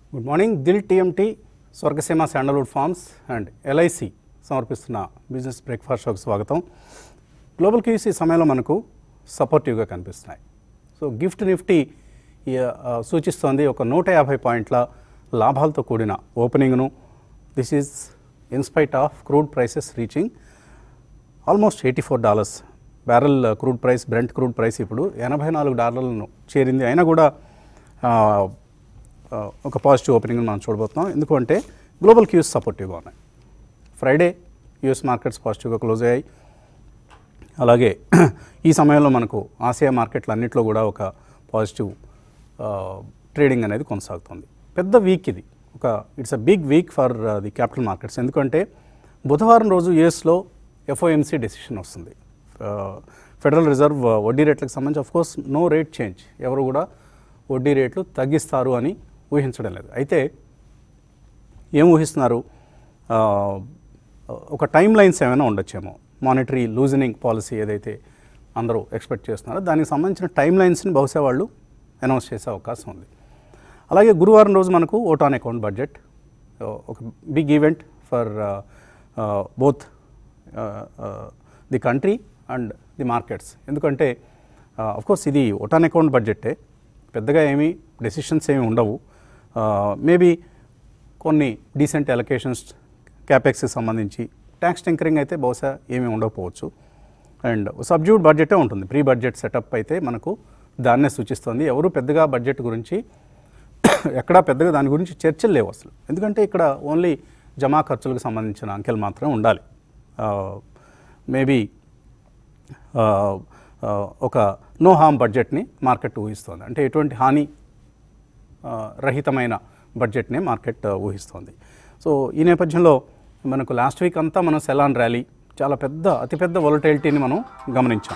Good morning Dil TMT Swargaseema sandalwood farms and LIC సమర్పిస్తున్న business breakfast షోకి స్వాగతం గ్లోబల్ క్యూస్ ఈ సమయంలో మనకు సపోర్టివ్గా కనిపిస్తున్నాయి సో గిఫ్ట్ నిఫ్టీ ఈ, ఆ, సూచిస్తోంది ఒక నూట యాభై పాయింట్ల లాభాలతో కూడిన ఓపెనింగ్ను this is in spite of crude prices reaching almost eighty four dollars barrel crude price Brent crude price ఇప్పుడు ఎనభై నాలుగు డాలర్లను చేరింది అయినా కూడా ఆ, ఆ, ఒక పాజిటివ్ ఓపెనింగ్ మనం చూడబోతున్నాం ఎందుకంటే గ్లోబల్ క్యూస్ సపోర్టివ్గా ఉన్నాయి ఫ్రైడే యూఎస్ మార్కెట్స్ పాజిటివ్గా క్లోజ్ అయ్యాయి అలాగే ఈ సమయంలో మనకు ఆసియా మార్కెట్లు అన్నింటిలో కూడా ఒక పాజిటివ్ ట్రేడింగ్ అనేది కొనసాగుతుంది పెద్ద వీక్ ఇది ఒక it's a big week for the capital markets ఎందుకంటే బుధవారం రోజు యుఎస్లో ఎఫ్ఓఎంసీ డెసిషన్ వస్తుంది ఫెడరల్ రిజర్వ్ వడ్డీ రేట్లకు సంబంధించి of course no rate change ఎవరు కూడా వడ్డీ రేట్లు తగ్గిస్తారు అని ఊహించడం లేదు అయితే ఏం ఊహిస్తున్నారు ఆ, ఒక టైం లైన్స్ ఏమైనా ఉండొచ్చేమో మానిటరీ లూజనింగ్ పాలసీ ఏదైతే అందరూ ఎక్స్పెక్ట్ చేస్తున్నారో దానికి సంబంధించిన టైం లైన్స్ని బహుశా వాళ్ళు అనౌన్స్ చేసే అవకాశం ఉంది అలాగే గురువారం రోజు మనకు ఓట్ ఆన్ అకౌంట్ బడ్జెట్ ఒక big event for both the country and the markets ఎందుకంటే కోర్స్ ఇది ఓట్ ఆన్ అకౌంట్ బడ్జెట్టే పెద్దగా ఏమీ డెసిషన్స్ ఏమి ఉండవు మేబీ కొన్ని డీసెంట్ ఎలకేషన్స్ క్యాపెక్స్కి సంబంధించి ట్యాక్స్ టింకరింగ్ అయితే బహుశా ఏమీ ఉండకపోవచ్చు అండ్ సబ్జ్యూడ్ బడ్జెటే ఉంటుంది ప్రీ బడ్జెట్ సెటప్ అయితే మనకు దాన్నే సూచిస్తుంది ఎవరు పెద్దగా బడ్జెట్ గురించి ఎక్కడా పెద్దగా దాని గురించి చర్చలు లేవు అసలు ఎందుకంటే ఇక్కడ ఓన్లీ జమా ఖర్చులకు సంబంధించిన అంకెలు మాత్రమే ఉండాలి మేబీ ఒక నో హామ్ బడ్జెట్ని మార్కెట్ ఊహిస్తోంది అంటే ఎటువంటి హాని ఆ, రహితమైన బడ్జెట్నే మార్కెట్ ఆ, ఊహిస్తోంది సో ఈ నేపథ్యంలో మనకు లాస్ట్ వీక్ అంతా మనం సెలాన్ ర్యాలీ చాలా పెద్ద అతిపెద్ద వొలటైలిటీని మనం గమనించాం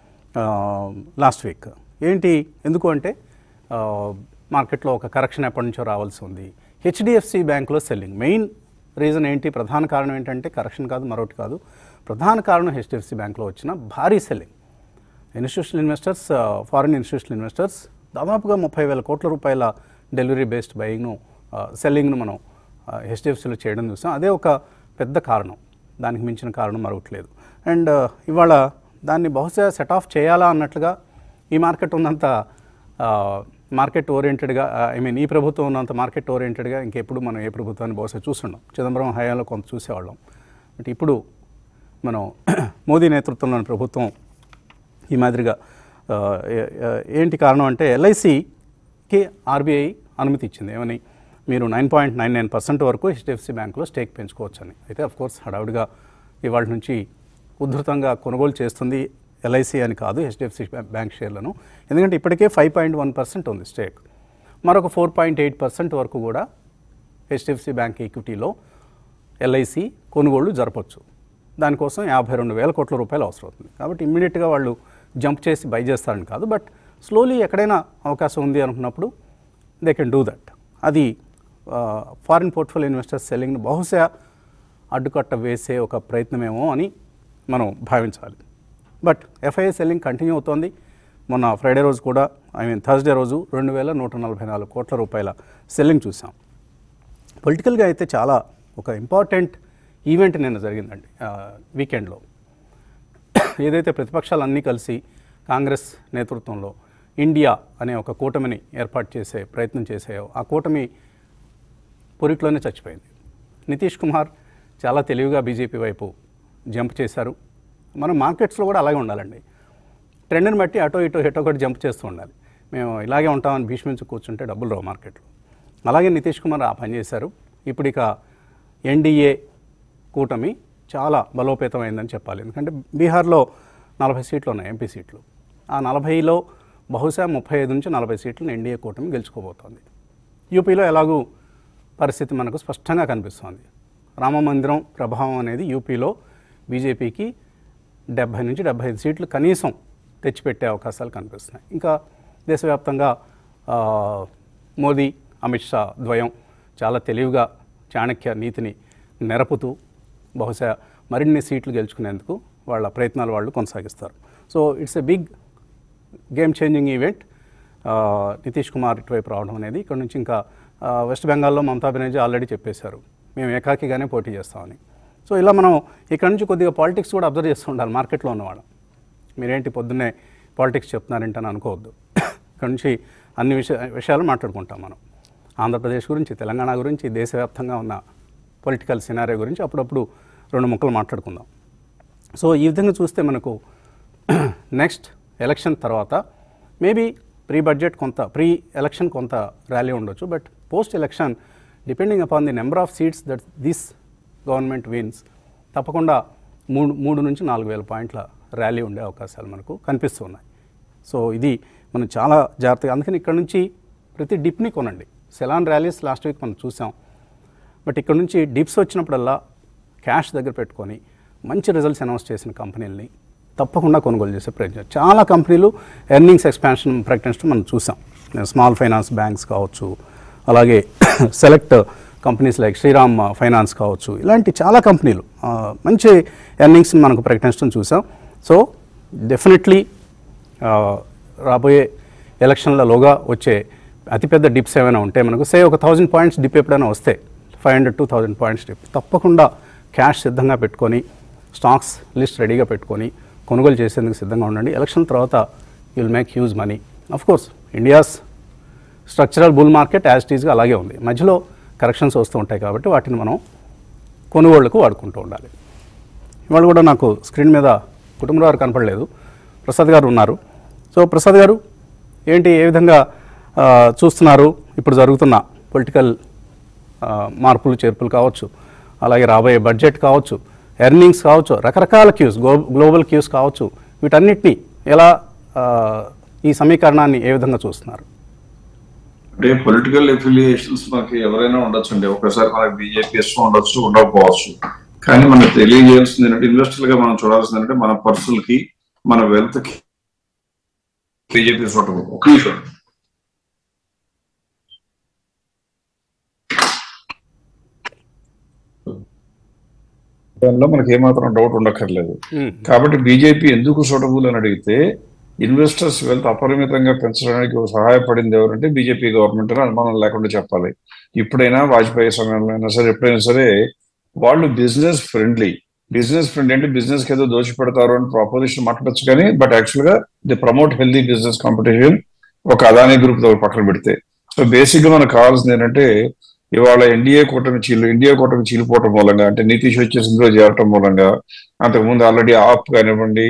లాస్ట్ వీక్ ఏంటి ఎందుకు అంటే ఆ, మార్కెట్లో ఒక కరెక్షన్ ఎప్పటి నుంచో రావాల్సి ఉంది హెచ్డిఎఫ్సి బ్యాంకులో సెల్లింగ్ మెయిన్ రీజన్ ఏంటి ప్రధాన కారణం ఏంటంటే కరెక్షన్ కాదు మరొకటి కాదు ప్రధాన కారణం హెచ్డిఎఫ్సి బ్యాంక్లో వచ్చిన భారీ selling institutional investors foreign institutional investors దాదాపుగా ముప్పై వేల కోట్ల రూపాయల డెలివరీ బేస్డ్ బయింగ్ను సెల్లింగ్ను మనం హెచ్డిఎఫ్సిలో చేయడం చూసాం అదే ఒక పెద్ద కారణం దానికి మించిన కారణం మరొకటి లేదు అండ్ ఇవాళ దాన్ని బహుశా సెట్ ఆఫ్ చేయాలా అన్నట్లుగా ఈ మార్కెట్ ఉన్నంత మార్కెట్ ఓరియంటెడ్గా ఐ మీన్ ఈ ప్రభుత్వం ఉన్నంత మార్కెట్ ఓరియంటెడ్గా ఇంకెప్పుడు మనం ఏ ప్రభుత్వాన్ని బహుశా చూస్తున్నాం చిదంబరం హయాంలో కొంత చూసేవాళ్ళం బట్ ఇప్పుడు మనం మోదీ నేతృత్వంలోని ప్రభుత్వం ఈ మాదిరిగా ఆ, ఏ- ఏ- ఏంటి కారణం అంటే ఎల్ఐసికి ఆర్బీఐ అనుమతి ఇచ్చింది ఏమని మీరు nine point nine nine percent వరకు హెచ్డిఎఫ్సి బ్యాంకులో స్టేక్ పెంచుకోవచ్చని అయితే అఫ్ కోర్స్ హడావుడిగా ఇవాళ నుంచి ఉధృతంగా కొనుగోలు చేస్తుంది ఎల్ఐసి అని కాదు హెచ్డిఎఫ్సి బ్యాంక్ షేర్లను ఎందుకంటే ఇప్పటికే ఫైవ్ పాయింట్ వన్ పర్సెంట్ ఉంది స్టేక్ మరొక ఫోర్ పాయింట్ ఎయిట్ పర్సెంట్ వరకు కూడా హెచ్డిఎఫ్సి బ్యాంక్ ఈక్విటీలో ఎల్ఐసి కొనుగోళ్లు జరపచ్చు దానికోసం యాభై రెండు వేల కోట్ల రూపాయలు అవసరం అవుతుంది కాబట్టి ఇమ్మీడియట్గా వాళ్ళు జంప్ చేసి బై చేస్తారని కాదు బట్ స్లోలీ ఎక్కడైనా అవకాశం ఉంది అనుకున్నప్పుడు దే కెన్ డూ దట్ అది ఫారిన్ పోర్ట్ఫోలియో ఇన్వెస్టర్స్ సెల్లింగ్ను బహుశా అడ్డుకట్ట వేసే ఒక ప్రయత్నమేమో అని మనం భావించాలి బట్ ఎఫ్ఐఏ సెల్లింగ్ కంటిన్యూ అవుతోంది మొన్న ఫ్రైడే రోజు కూడా ఐ మీన్ థర్స్డే రోజు రెండు వేల నూట నలభై నాలుగు కోట్ల రూపాయల సెల్లింగ్ చూసాం పొలిటికల్గా అయితే చాలా ఒక ఇంపార్టెంట్ ఈవెంట్ నిన్న జరిగిందండి వీకెండ్లో ఏదైతే ప్రతిపక్షాలన్నీ కలిసి కాంగ్రెస్ నేతృత్వంలో ఇండియా అనే ఒక కూటమిని ఏర్పాటు చేసే ప్రయత్నం చేసాయో ఆ కూటమి పొరిట్లోనే చచ్చిపోయింది నితీష్ కుమార్ చాలా తెలివిగా బీజేపీ వైపు జంప్ చేశారు మనం మార్కెట్స్లో కూడా అలాగే ఉండాలండి ట్రెండ్ని బట్టి అటో ఇటో ఎటో ఒకటి జంప్ చేస్తూ ఉండాలి మేము ఇలాగే ఉంటామని భీష్మించి కూర్చుంటే డబ్బులు రావు మార్కెట్లో అలాగే నితీష్ కుమార్ ఆ పని చేశారు ఇప్పుడు ఇక ఎన్డీఏ కూటమి చాలా బలోపేతమైందని చెప్పాలి ఎందుకంటే బీహార్లో నలభై సీట్లు ఉన్నాయి ఎంపీ సీట్లు ఆ నలభైలో బహుశా ముప్పై ఐదు నుంచి నలభై సీట్లను ఎన్డీఏ కూటమి గెలుచుకోబోతోంది యూపీలో ఎలాగూ పరిస్థితి మనకు స్పష్టంగా కనిపిస్తోంది రామ మందిరం ప్రభావం అనేది యూపీలో బీజేపీకి డెబ్భై నుంచి డెబ్భై ఐదు సీట్లు కనీసం తెచ్చిపెట్టే అవకాశాలు కనిపిస్తున్నాయి ఇంకా దేశవ్యాప్తంగా ఆ, మోదీ అమిత్ షా ద్వయం చాలా తెలివిగా చాణక్య నీతిని నెరపుతూ బహుశా మరిన్ని సీట్లు గెలుచుకునేందుకు వాళ్ళ ప్రయత్నాలు వాళ్ళు కొనసాగిస్తారు so it's a big game changing event ఆ, నితీష్ కుమార్ ఇటువైపు రావడం అనేది ఇక్కడ నుంచి ఇంకా ఆ, వెస్ట్ బెంగాల్లో మమతా బెనర్జీ ఆల్రెడీ చెప్పేశారు మేము ఏకాకిగానే పోటీ చేస్తామని సో ఇలా మనం ఇక్కడ నుంచి కొద్దిగా పాలిటిక్స్ కూడా అబ్జర్వ్ చేస్తూ ఉండాలి మార్కెట్లో ఉన్నవాళ్ళం మీరేంటి పొద్దున్నే పాలిటిక్స్ చెప్తున్నారంటే అని అనుకోవద్దు ఇక్కడ నుంచి అన్ని విషయ విషయాలు మాట్లాడుకుంటాం మనం ఆంధ్రప్రదేశ్ గురించి తెలంగాణ గురించి దేశవ్యాప్తంగా ఉన్న పొలిటికల్ సినారియో గురించి అప్పుడప్పుడు రెండు ముక్కలు మాట్లాడుకుందాం సో ఈ విధంగా చూస్తే మనకు నెక్స్ట్ ఎలక్షన్ తర్వాత మేబీ ప్రీ బడ్జెట్ కొంత ప్రీ ఎలక్షన్ కొంత ర్యాలీ ఉండొచ్చు but post election depending upon the number of seats that this government wins తప్పకుండా మూడు మూడు నుంచి నాలుగు వేల పాయింట్ల ర్యాలీ ఉండే అవకాశాలు మనకు కనిపిస్తూ ఉన్నాయి సో ఇది మనం చాలా జాగ్రత్తగా అందుకని ఇక్కడ నుంచి ప్రతి డిప్ని కొనండి సెలాన్ ర్యాలీస్ లాస్ట్ వీక్ మనం చూసాం బట్ ఇక్కడ నుంచి డిప్స్ వచ్చినప్పుడల్లా క్యాష్ దగ్గర పెట్టుకొని మంచి రిజల్ట్స్ అనౌన్స్ చేసిన కంపెనీలని తప్పకుండా కొనుగోలు చేసే ప్రయత్నం చాలా కంపెనీలు ఎర్నింగ్స్ ఎక్స్పాన్షన్ ప్రకటించడం మనం చూసాం స్మాల్ ఫైనాన్స్ బ్యాంక్స్ కావచ్చు అలాగే select companies like Shriram Finance కావచ్చు ఇలాంటి చాలా కంపెనీలు ఆ, మంచి ఎర్నింగ్స్ మనకు ప్రకటించడం చూసాం సో డెఫినెట్లీ ఆ, రాబోయే ఎలక్షన్లలోగా వచ్చే అతిపెద్ద డిప్స్ ఏమైనా ఉంటే మనకు సే ఒక థౌజండ్ పాయింట్స్ డిప్ ఎప్పుడైనా వస్తే five hundred two thousand points dip తప్పకుండా క్యాష్ సిద్ధంగా పెట్టుకొని స్టాక్స్ లిస్ట్ రెడీగా పెట్టుకొని కొనుగోలు చేసేందుకు సిద్ధంగా ఉండండి ఎలక్షన్ తర్వాత will make huge money of course India's structural bull market as టీజ్గా అలాగే ఉంది మధ్యలో కరెక్షన్స్ వస్తూ ఉంటాయి కాబట్టి వాటిని మనం కొనుగోళ్లకు వాడుకుంటూ ఉండాలి ఇవాళ కూడా నాకు స్క్రీన్ మీద కుటుంబం వారు కనపడలేదు ప్రసాద్ గారు ఉన్నారు సో ప్రసాద్ గారు ఏంటి ఏ విధంగా ఆ, చూస్తున్నారు ఇప్పుడు జరుగుతున్న పొలిటికల్ మార్పులు చేర్పులు కావచ్చు అలాగే రాబోయే బడ్జెట్ కావచ్చు ఎర్నింగ్స్ కావచ్చు రకరకాల క్యూస్ గ్లో గ్లోబల్ క్యూస్ కావచ్చు వీటన్నిటిని ఎలా ఆ, ఈ సమీకరణాన్ని ఏ విధంగా చూస్తున్నారు అంటే పొలిటికల్ ఎఫిలియేషన్స్ మనకి ఎవరైనా ఉండొచ్చు అండి ఒకసారి మనకి బీజేపీ ఇష్టం ఉండొచ్చు ఉండకపోవచ్చు కానీ మనకు తెలియజేయాల్సింది ఏంటంటే ఇన్వెస్టర్ గా మనం చూడాల్సింది ఏంటంటే మన పర్సులకి మన వెల్త్ కి బీజేపీ చూడటం ఒక నిమిషం దానిలో మనకి ఏమాత్రం డౌట్ ఉండక్కర్లేదు మ్మ్. కాబట్టి బీజేపీ ఎందుకు సూటబుల్ అని అడిగితే ఇన్వెస్టర్స్ వెల్త్ అపరిమితంగా పెంచడానికి సహాయపడింది ఎవరంటే బీజేపీ గవర్నమెంట్ అని అనుమానం లేకుండా చెప్పాలి ఇప్పుడైనా వాజ్పేయి సమయంలో అయినా సరే ఎప్పుడైనా సరే వాళ్ళు బిజినెస్ ఫ్రెండ్లీ బిజినెస్ ఫ్రెండ్ అంటే బిజినెస్ కి ఏదో దోషి పెడతారు అని ప్రపోజిషన్ మాట్లాడచ్చు కానీ బట్ యాక్చువల్ గా the promote healthy business competition ఒక అదానీ గ్రూప్ తో పక్కన పెడితే సో బేసిక్ గా మనకు కావాల్సింది ఏంటంటే ఇవాళ ఎన్డీఏ కూటమి చీలు ఇండియా కూటమి చీలిపోవటం మూలంగా అంటే నితీష్ వచ్చేసి ఇందులో చేరటం మూలంగా అంతకుముందు ఆల్రెడీ ఆప్ కానివ్వండి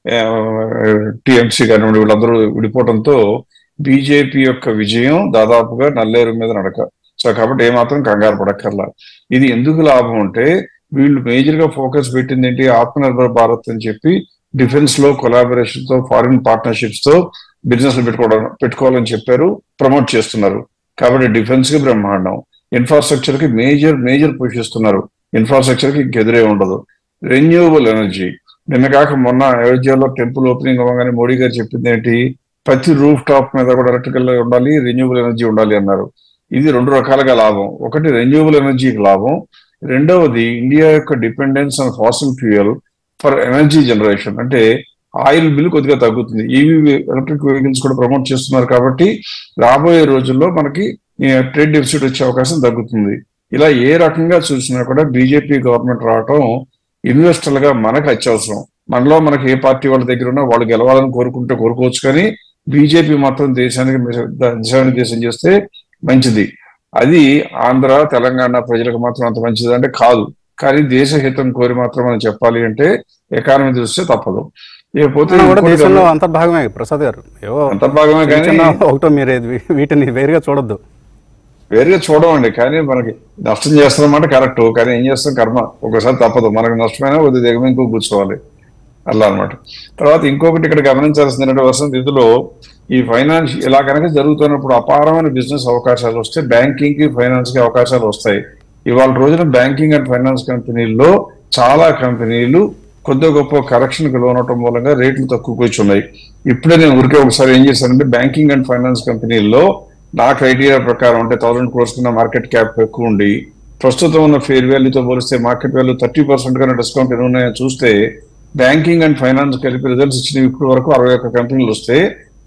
టిఎంసీ కానివ్వండి వీళ్ళందరూ విడిపోవడంతో బీజేపీ యొక్క విజయం దాదాపుగా నల్లేరు మీద నడక సో కాబట్టి ఏమాత్రం కంగారు పడక్కర్లా ఇది ఎందుకు లాభం అంటే వీళ్ళు మేజర్ గా ఫోకస్ పెట్టింది ఏంటి ఆత్మనిర్భర్ భారత్ అని చెప్పి డిఫెన్స్ లో కొలాబరేషన్ తో ఫారిన్ పార్ట్నర్షిప్స్ తో బిజినెస్ పెట్టుకోవడం పెట్టుకోవాలని చెప్పారు ప్రమోట్ చేస్తున్నారు కాబట్టి డిఫెన్స్ కి బ్రహ్మాండం ఇన్ఫ్రాస్ట్రక్చర్ కి మేజర్ మేజర్ పుష్ ఇస్తున్నారు ఇన్ఫ్రాస్ట్రక్చర్ కి ఇంకెదురే ఉండదు రెన్యూవబుల్ ఎనర్జీ నిన్న కాక మొన్న అయోధ్యలో టెంపుల్ ఓపెనింగ్ అవ్వగానే మోడీ గారు చెప్పింది ఏంటి ప్రతి రూఫ్ టాప్ మీద కూడా ఎలక్ట్రికల్ ఉండాలి రెన్యూవబుల్ ఎనర్జీ ఉండాలి అన్నారు ఇది రెండు రకాలుగా లాభం ఒకటి రెన్యూవబుల్ ఎనర్జీకి లాభం రెండవది ఇండియా యొక్క dependence on fossil fuel for energy generation అంటే ఆయిల్ బిల్ కొద్దిగా తగ్గుతుంది ఈవీ ఎలక్ట్రిక్ వెహికల్స్ కూడా ప్రమోట్ చేస్తున్నారు కాబట్టి రాబోయే రోజుల్లో మనకి ట్రేడ్ డెఫిసిట్ వచ్చే అవకాశం తగ్గుతుంది ఇలా ఏ రకంగా చూసినా కూడా బీజేపీ గవర్నమెంట్ రావటం ఇన్వెస్టర్లుగా మనకు అత్యవసరం మనలో మనకి ఏ పార్టీ వాళ్ళ దగ్గర ఉన్నా వాళ్ళు గెలవాలని కోరుకుంటే కోరుకోవచ్చు కానీ బీజేపీ మాత్రం దేశానికి దిశానిర్దేశం చేస్తే మంచిది అది ఆంధ్ర తెలంగాణ ప్రజలకు మాత్రం అంత మంచిది అంటే కాదు కానీ దేశ హితం కోరి మాత్రం మనం చెప్పాలి అంటే ఎకానమీ చూస్తే తప్పదు ఇకపోతే తెలంగాణ కూడా ఇంకోటి దేశంలో అంతర్భాగమే ప్రసాద్ గారు ఏవో అంతర్భాగమే చిన్న కానీ చిన్న ఒకటో మీరే వీటిని వేరుగా చూడొద్దు వేరుగా చూడమండి కానీ మనకి నష్టం చేస్తున్నమాట కరెక్ట్ కానీ ఏం చేస్తాం కర్మ ఒకసారి తప్పదు మనకు నష్టమైనా కొద్ది దిగమ ఇంకో కూర్చోవాలి అలా అన్నమాట తర్వాత ఇంకొకటి ఇక్కడ గమనించాల్సింది ఏంటంటే వసంత్ ఇందులో ఈ ఫైనాన్స్ ఇలా కనుక జరుగుతున్నప్పుడు అపారమైన బిజినెస్ అవకాశాలు వస్తే బ్యాంకింగ్ కి ఫైనాన్స్ కి అవకాశాలు వస్తాయి ఇవాళ రోజున బ్యాంకింగ్ అండ్ ఫైనాన్స్ కంపెనీల్లో చాలా కంపెనీలు కొద్ది గొప్ప కరెక్షన్ కి లోనవటం మూలంగా రేట్లు తక్కువ కూర్చున్నాయి ఇప్పుడే నేను ఊరికే ఒకసారి ఏం చేశానంటే బ్యాంకింగ్ అండ్ ఫైనాన్స్ కంపెనీల్లో నా క్రైటీరియా ప్రకారం అంటే థౌసండ్ క్రోర్స్ కింద మార్కెట్ క్యాప్ ఎక్కువ ఉండి ప్రస్తుతం ఉన్న ఫేర్ వాల్యూతో పోలిస్తే మార్కెట్ వాల్యూ థర్టీ పర్సెంట్ కన్నా డిస్కౌంట్ ఎన్ని ఉన్నాయో చూస్తే బ్యాంకింగ్ అండ్ ఫైనాన్స్ కలిపి రిజల్ట్స్ ఇచ్చినవి ఇప్పటి వరకు అరవై ఒక్క కంపెనీలు వస్తే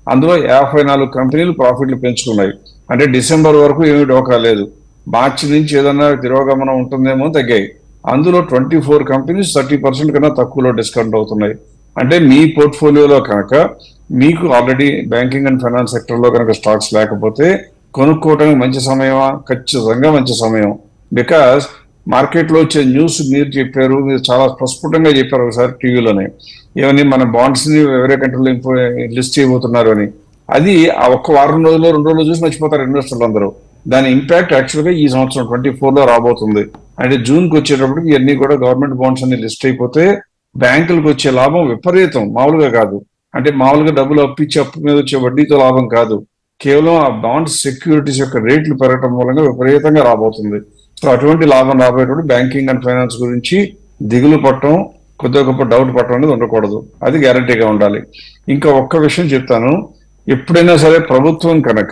అందులో యాభై నాలుగు కంపెనీలు ప్రాఫిట్లు పెంచుకున్నాయి అంటే డిసెంబర్ వరకు ఏమీ డోకా లేదు మార్చి నుంచి ఏదన్నా తిరోగమనం ఉంటుందేమో తగ్గాయి అందులో twenty four companies thirty percent కన్నా తక్కువలో డిస్కౌంట్ అవుతున్నాయి అంటే మీ పోర్ట్ఫోలియోలో కనుక మీకు already banking and finance sector లో కనుక స్టాక్స్ లేకపోతే కొనుక్కోవడానికి మంచి సమయమా ఖచ్చితంగా మంచి సమయం బికాస్ మార్కెట్ లో వచ్చే న్యూస్ మీరు చెప్పారు మీరు చాలా ప్రస్ఫుటంగా చెప్పారు ఒకసారి టీవీలోనే ఏమని మన బాండ్స్ ని వేరే కంట్రీలో లిస్ట్ చేయబోతున్నారు అని అది ఆ ఒక్క వారం రోజుల్లో రెండు రోజులు చూసి మర్చిపోతారు ఇన్వెస్టర్లు అందరూ దాని ఇంపాక్ట్ యాక్చువల్ గా ఈ సంవత్సరం ట్వంటీ ఫోర్ లో రాబోతుంది అంటే జూన్ కి వచ్చేటప్పటికి ఇవన్నీ కూడా గవర్నమెంట్ బాండ్స్ అన్ని లిస్ట్ అయిపోతే బ్యాంకులకు వచ్చే లాభం విపరీతం మామూలుగా కాదు అంటే మామూలుగా డబ్బులు అప్పిచ్చి అప్పు మీద వచ్చే వడ్డీతో లాభం కాదు కేవలం ఆ బాండ్ సెక్యూరిటీస్ యొక్క రేట్లు పెరగడం మూలంగా విపరీతంగా రాబోతుంది సో అటువంటి లాభం రాబోయేటప్పుడు బ్యాంకింగ్ అండ్ ఫైనాన్స్ గురించి దిగులు పట్టడం కొద్దిగా గొప్ప డౌట్ పట్టడం అనేది ఉండకూడదు అది గ్యారంటీగా ఉండాలి ఇంకా ఒక్క విషయం చెప్తాను ఎప్పుడైనా సరే ప్రభుత్వం కనుక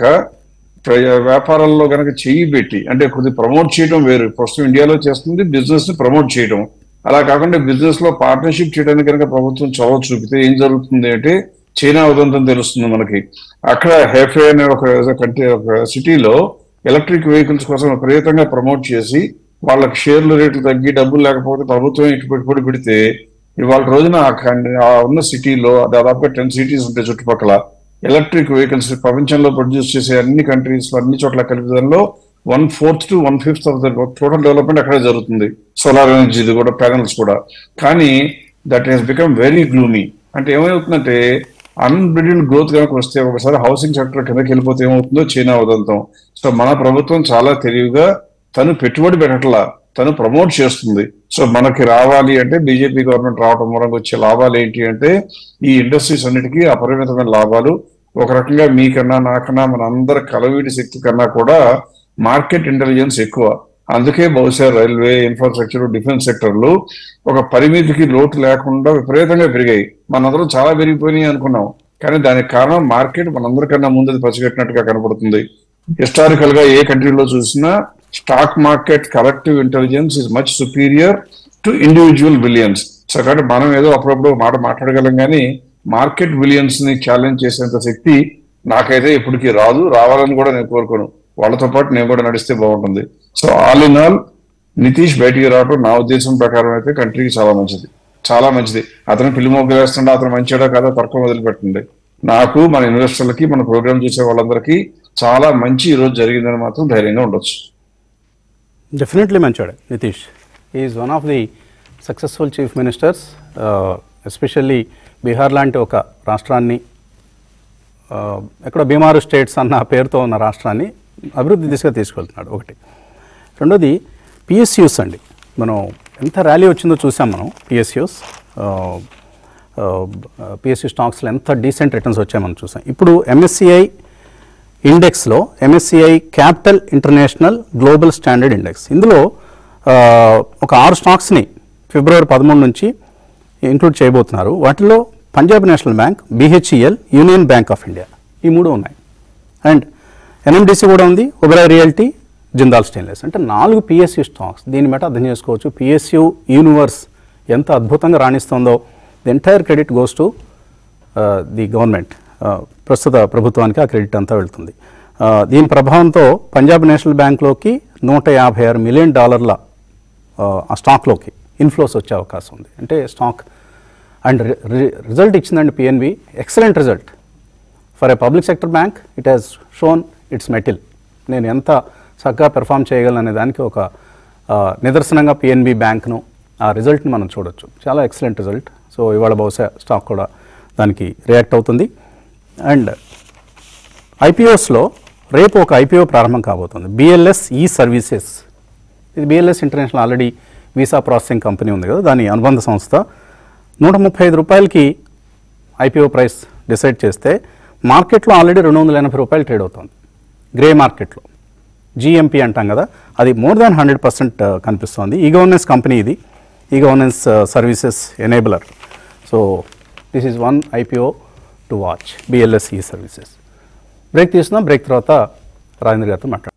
ప్ర- వ్యాపారాల్లో కనుక చెయ్యి పెట్టి అంటే కొద్ది ప్రమోట్ చేయడం వేరు ప్రస్తుతం ఇండియాలో చేస్తుంది బిజినెస్ ని ప్రమోట్ చేయడం అలా కాకుండా బిజినెస్ లో పార్ట్నర్షిప్ చేయడానికి కనుక ప్రభుత్వం చొరవ చూపితే ఏం జరుగుతుంది అంటే చైనా ఉదంతం తెలుస్తుంది మనకి అక్కడ హెఫే అనే ఒక కంట్రీ ఒక సిటీలో ఎలక్ట్రిక్ వెహికల్స్ కోసం విపరీతంగా ప్రమోట్ చేసి వాళ్ళకి షేర్ల రేట్లు తగ్గి డబ్బులు లేకపోతే ప్రభుత్వం ఇటు పెట్టుబడి పెడితే ఇవాళ రోజున ఆ కన్- ఆ ఉన్న సిటీలో దాదాపుగా టెన్ సిటీస్ ఉంటాయి చుట్టుపక్కల ఎలక్ట్రిక్ వెహికల్స్ ప్రపంచంలో ప్రొడ్యూస్ చేసే అన్ని కంట్రీస్ అన్ని చోట్ల కలిపి one fourth to one fifth of the total development అక్కడే జరుగుతుంది సోలార్ ఎనర్జీది కూడా ప్యానల్స్ కూడా కానీ that has become very gloomy అంటే ఏమవుతుందంటే అన్బ్రిడిల్ గ్రోత్ కనుక వస్తే ఒకసారి హౌసింగ్ సెక్టర్ కిందకి వెళ్ళిపోతే ఏమవుతుందో చైనా ఉదంతం సో మన ప్రభుత్వం చాలా తెలివిగా తను పెట్టుబడి పెట్టట్లా తను ప్రమోట్ చేస్తుంది సో మనకి రావాలి అంటే బీజేపీ గవర్నమెంట్ రావడం మూలంగా వచ్చే లాభాలు ఏంటి అంటే ఈ ఇండస్ట్రీస్ అన్నిటికీ అపరిమితమైన లాభాలు ఒక రకంగా మీకన్నా నాకన్నా మన అందరి కలవీడి శక్తి కన్నా కూడా మార్కెట్ ఇంటెలిజెన్స్ ఎక్కువ అందుకే బహుశా రైల్వే ఇన్ఫ్రాస్ట్రక్చర్ డిఫెన్స్ సెక్టర్లు ఒక పరిమితికి లోటు లేకుండా విపరీతంగా పెరిగాయి మనందరం చాలా పెరిగిపోయినాయి అనుకున్నాం కానీ దానికి కారణం మార్కెట్ మనందరికన్నా ముందు అది పసిగట్టినట్టుగా కనపడుతుంది హిస్టారికల్ గా ఏ కంట్రీలో చూసినా stock market collective intelligence is much superior to individual billions so కాబట్టి మనం ఏదో అప్పుడప్పుడు ఒక మాట మాట్లాడగలం కానీ మార్కెట్ బిలియన్స్ ని ఛాలెంజ్ చేసేంత శక్తి నాకైతే ఇప్పటికీ రాదు రావాలని కూడా నేను కోరుకోను వాళ్ళతో పాటు నేను కూడా నడిస్తే బాగుంటుంది so all in all Nitish బయటికి రావడం నా ఉద్దేశం ప్రకారం అయితే కంట్రీకి చాలా మంచిది చాలా మంచిది అతను పిల్లి మొగ్గలు వేస్తుండే అతను మంచిడా కాదా తర్కం వదిలిపెట్టండి నాకు మన ఇన్వెస్టర్లకి మన ప్రోగ్రామ్ చేసే వాళ్ళందరికీ చాలా మంచి ఈ రోజు జరిగిందని మాత్రం ధైర్యంగా ఉండొచ్చు డెఫినెట్లీ మంచోడే Nitish is one of the successful chief ministers especially Bihar లాంటి ఒక రాష్ట్రాన్ని ఆ, ఎక్కడ బీమారు స్టేట్స్ అన్న పేరుతో ఉన్న రాష్ట్రాన్ని అభివృద్ధి దిశగా తీసుకెళ్తున్నాడు ఒకటి రెండోది పిఎస్యూస్ అండి మనం ఎంత ర్యాలీ వచ్చిందో చూసాం మనం పిఎస్యూస్ పిఎస్యూ స్టాక్స్లో ఎంత డీసెంట్ రిటర్న్స్ వచ్చాయి మనం చూసాం ఇప్పుడు ఎంఎస్సిఐ ఇండెక్స్లో MSCI capital international global standard index ఇందులో ఆ, ఒక ఆరు స్టాక్స్ని ఫిబ్రవరి పదమూడు నుంచి ఇంక్లూడ్ చేయబోతున్నారు వాటిలో Punjab national Bank BHEL Union Bank of India ఈ మూడు ఉన్నాయి అండ్ ఎన్ఎండిసి కూడా ఉంది ఉబరాయ్ రియాలిటీ జిందాల్ స్టెయిన్లెస్ అంటే నాలుగు పిఎస్యూ స్టాక్స్ దీన్ని బట్టి అర్థం చేసుకోవచ్చు పిఎస్యూ యూనివర్స్ ఎంత అద్భుతంగా రాణిస్తుందో the entire credit goes to the government ప్రస్తుత ప్రభుత్వానికి ఆ క్రెడిట్ అంతా వెళ్తుంది ఆ, దీని ప్రభావంతో పంజాబ్ నేషనల్ బ్యాంక్లోకి నూట యాభై ఆరు మిలియన్ డాలర్ల ఆ, ఆ స్టాక్లోకి ఇన్ఫ్లోస్ వచ్చే అవకాశం ఉంది అంటే స్టాక్ అండ్ రిజల్ట్ ఇచ్చిందండి PNB excellent result for a public sector bank it has shown its mettle నేను ఎంత చక్కగా పెర్ఫామ్ చేయగలను అనే దానికి ఒక ఆ, నిదర్శనంగా పిఎన్బి బ్యాంక్ను ఆ రిజల్ట్ని మనం చూడొచ్చు చాలా ఎక్సలెంట్ రిజల్ట్ సో ఇవాళ బహుశా స్టాక్ కూడా దానికి రియాక్ట్ అవుతుంది అండ్ ఐపీఓస్లో రేపు ఒక ఐపీఓ ప్రారంభం కాబోతుంది బిఎల్ఎస్ ఈ సర్వీసెస్ ఇది BLS International already visa processing company ఉంది కదా దాని అనుబంధ సంస్థ నూట ముప్పై ఐదు రూపాయలకి ఐపీఓ ప్రైస్ డిసైడ్ చేస్తే మార్కెట్లో ఆల్రెడీ రెండు వందల ఎనభై రూపాయలు ట్రేడ్ అవుతుంది గ్రే మార్కెట్లో జిఎంపీ అంటాం కదా అది మోర్ దాన్ హండ్రెడ్ పర్సెంట్ కనిపిస్తోంది ఈ గవర్నెన్స్ కంపెనీ ఇది e governance services enabler so this is one IPO to watch BLS E services break తీసుకుందాం బ్రేక్ తర్వాత రాజేంద్ర గారితో మాట్లాడు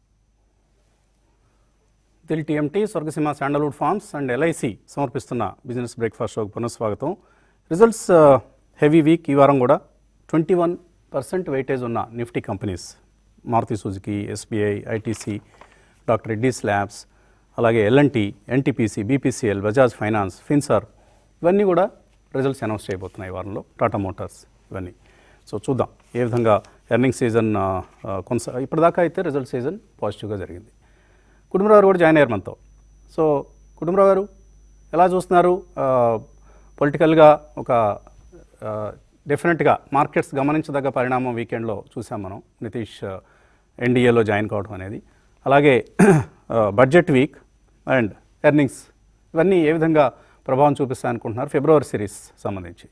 Dil TMT Swargaseema sandalwood farms and LIC సమర్పిస్తున్న బిజినెస్ బ్రేక్ఫాస్ట్ షోకి పునఃస్వాగతం రిజల్ట్స్ హెవీ వీక్ ఈ వారం కూడా ట్వంటీ వన్ పర్సెంట్ వెయిటేజ్ ఉన్న Nifty companies Maruti Suzuki SBI ITC doctor Reddy's labs అలాగే L and T NTPC BPCL Bajaj Finance Finserv ఇవన్నీ కూడా రిజల్ట్స్ అనౌన్స్ చేయబోతున్నాయి ఈ వారంలో టాటా మోటార్స్ ఇవన్నీ సో చూద్దాం ఏ విధంగా ఎర్నింగ్ సీజన్ కొనసా ఇప్పటిదాకా అయితే రిజల్ట్ సీజన్ పాజిటివ్గా జరిగింది కుటుంబరావు గారు కూడా జాయిన్ అయ్యారు మనతో సో కుటుంబరావు గారు ఎలా చూస్తున్నారు పొలిటికల్గా ఒక డెఫినెట్గా మార్కెట్స్ గమనించదగ్గ పరిణామం వీకెండ్లో చూసాం మనం నితీష్ ఎన్డీఏలో జాయిన్ కావడం అనేది అలాగే బడ్జెట్ వీక్ అండ్ ఎర్నింగ్స్ ఇవన్నీ ఏ విధంగా ప్రభావం చూపిస్తాయి అనుకుంటున్నారు ఫిబ్రవరి సిరీస్ సంబంధించి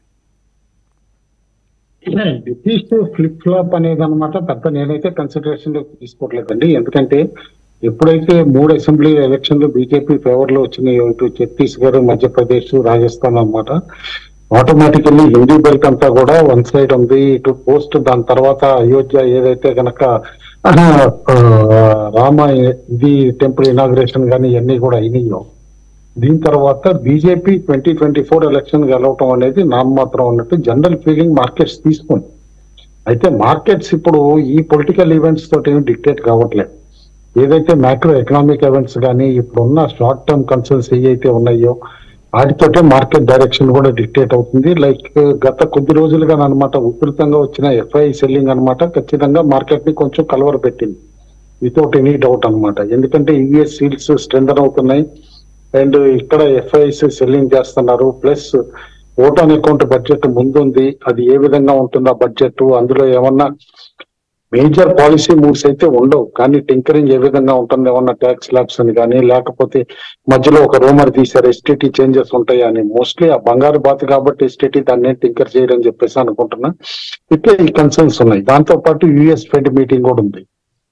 నితీష్ ఫ్లిప్ ఫ్లాప్ అనేది అనమాట పెద్ద నేనైతే కన్సిడరేషన్ లో తీసుకోవట్లేదండి ఎందుకంటే ఎప్పుడైతే మూడు అసెంబ్లీ ఎలక్షన్లు బీజేపీ ఫేవర్ లో వచ్చినాయి ఇటు ఛత్తీస్గఢ్ మధ్యప్రదేశ్ రాజస్థాన్ అన్నమాట ఆటోమేటికల్లీ హిందీ బెల్ట్ అంతా కూడా వన్ సైడ్ ఉంది ఇటు పోస్ట్ దాని తర్వాత అయోధ్య ఏదైతే గనక ఆ, రామ ఇది టెంపుల్ ఇనాగ్రేషన్ కానీ ఇవన్నీ కూడా అయినాయో దీని తర్వాత BJP twenty twenty four election గెలవటం అనేది నామమాత్రం అన్నట్టు జనరల్ ఫీలింగ్ మార్కెట్స్ తీసుకుంది అయితే మార్కెట్స్ ఇప్పుడు ఈ పొలిటికల్ ఈవెంట్స్ తోటి ఏమి డిక్టేట్ కావట్లేదు ఏదైతే మ్యాక్రో ఎకనామిక్ ఈవెంట్స్ కానీ ఇప్పుడున్న షార్ట్ టర్మ్ కన్సర్న్స్ ఏవైతే ఉన్నాయో వాటితోటే మార్కెట్ డైరెక్షన్ కూడా డిక్టేట్ అవుతుంది లైక్ గత కొద్ది రోజులుగా అనమాట విపరీతంగా వచ్చిన ఎఫ్ఐ సెల్లింగ్ అన్నమాట ఖచ్చితంగా మార్కెట్ ని కొంచెం కలవర పెట్టింది వితౌట్ ఎనీ డౌట్ అన్నమాట ఎందుకంటే యూఎస్ సీల్స్ స్ట్రెంథన్ అవుతున్నాయి అండ్ ఇక్కడ ఎఫ్ఐఎస్ సెల్లింగ్ చేస్తున్నారు plus vote on account budget ముందుంది అది ఏ విధంగా ఉంటుందా బడ్జెట్ అందులో ఏమన్నా మేజర్ పాలసీ మూవ్స్ అయితే ఉండవు కానీ టింకరింగ్ ఏ విధంగా ఉంటుంది ఏమన్నా ట్యాక్స్ ల్యాబ్స్ అని కానీ లేకపోతే మధ్యలో ఒక రూమర్ తీశారు ఎస్టీటీ చేంజెస్ ఉంటాయి అని మోస్ట్లీ ఆ బంగారు బాత్ కాబట్టి ఎస్టీటీ దాన్ని టింకర్ చేయరని చెప్పేసి అనుకుంటున్నా ఇట్లా ఈ కన్సర్న్స్ ఉన్నాయి దాంతో పాటు యుఎస్ ఫెడ్ మీటింగ్ కూడా ఉంది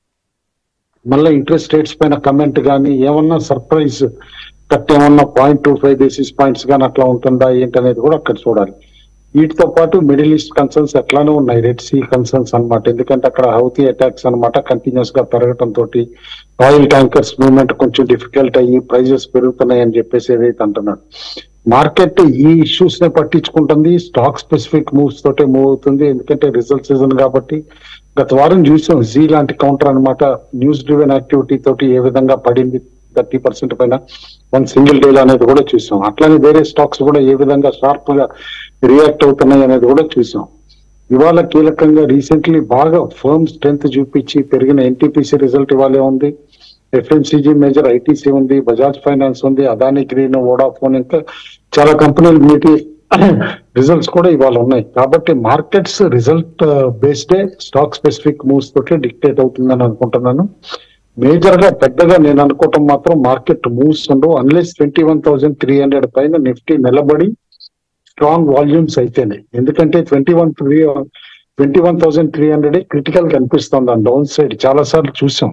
మళ్ళీ ఇంట్రెస్ట్ రేట్స్ పైన కమెంట్ కానీ ఏమన్నా సర్ప్రైజ్ కట్ ఏమన్నా point two five basis points కానీ అట్లా ఉంటుందా ఏంటనేది కూడా అక్కడ చూడాలి వీటితో పాటు మిడిల్ ఈస్ట్ కన్సర్న్స్ ఎట్లానే ఉన్నాయి రెడ్ సీ కన్సర్న్స్ అన్నమాట ఎందుకంటే అక్కడ హౌతీ అటాక్స్ అన్నమాట కంటిన్యూస్ గా పెరగటం తోటి ఆయిల్ ట్యాంకర్స్ మూవ్మెంట్ కొంచెం డిఫికల్ట్ అయ్యి ప్రైజెస్ పెరుగుతున్నాయి అని చెప్పేసి ఏదైతే అంటున్నాడు మార్కెట్ ఈ ఇష్యూస్ నే పట్టించుకుంటుంది స్టాక్ స్పెసిఫిక్ మూవ్స్ తోటే మూవ్ అవుతుంది ఎందుకంటే రిజల్ట్ సీజన్ కాబట్టి గత వారం చూసాం జీ లాంటి కౌంటర్ అన్నమాట న్యూస్ డ్రివెన్ యాక్టివిటీ తోటి ఏ విధంగా పడింది థర్టీ పర్సెంట్ పైన వన్ సింగిల్ డేల్ అనేది కూడా చూసాం అట్లానే వేరే స్టాక్స్ కూడా ఏ విధంగా షార్ప్ గా రియాక్ట్ అవుతున్నాయి అనేది కూడా చూసాం ఇవాళ కీలకంగా రీసెంట్లీ బాగా ఫర్మ్ స్ట్రెంత్ చూపించి పెరిగిన ఎన్టీపీసీ రిజల్ట్ ఇవాళే ఉంది ఎఫ్ఎంసీజీ మేజర్ ఐటీసీ ఉంది బజాజ్ ఫైనాన్స్ ఉంది అదాని గ్రీన్ వోడాఫోన్ ఇంకా చాలా కంపెనీలు మీటి రిజల్ట్స్ కూడా ఇవాళ ఉన్నాయి కాబట్టి మార్కెట్స్ రిజల్ట్ బేస్డే స్టాక్ స్పెసిఫిక్ మూవ్స్ తోటి డిక్టేట్ అవుతుందని అనుకుంటున్నాను మేజర్ గా పెద్దగా నేను అనుకోవటం మాత్రం మార్కెట్ మూవ్స్ ఉండవు unless twenty one thousand three hundred పైన నిఫ్టీ నిలబడి స్ట్రాంగ్ వాల్యూమ్స్ అయితేనే ఎందుకంటే twenty one three twenty one thousand three hundred critical కనిపిస్తుంది ఆ డౌన్ సైడ్ చాలా సార్లు చూసాం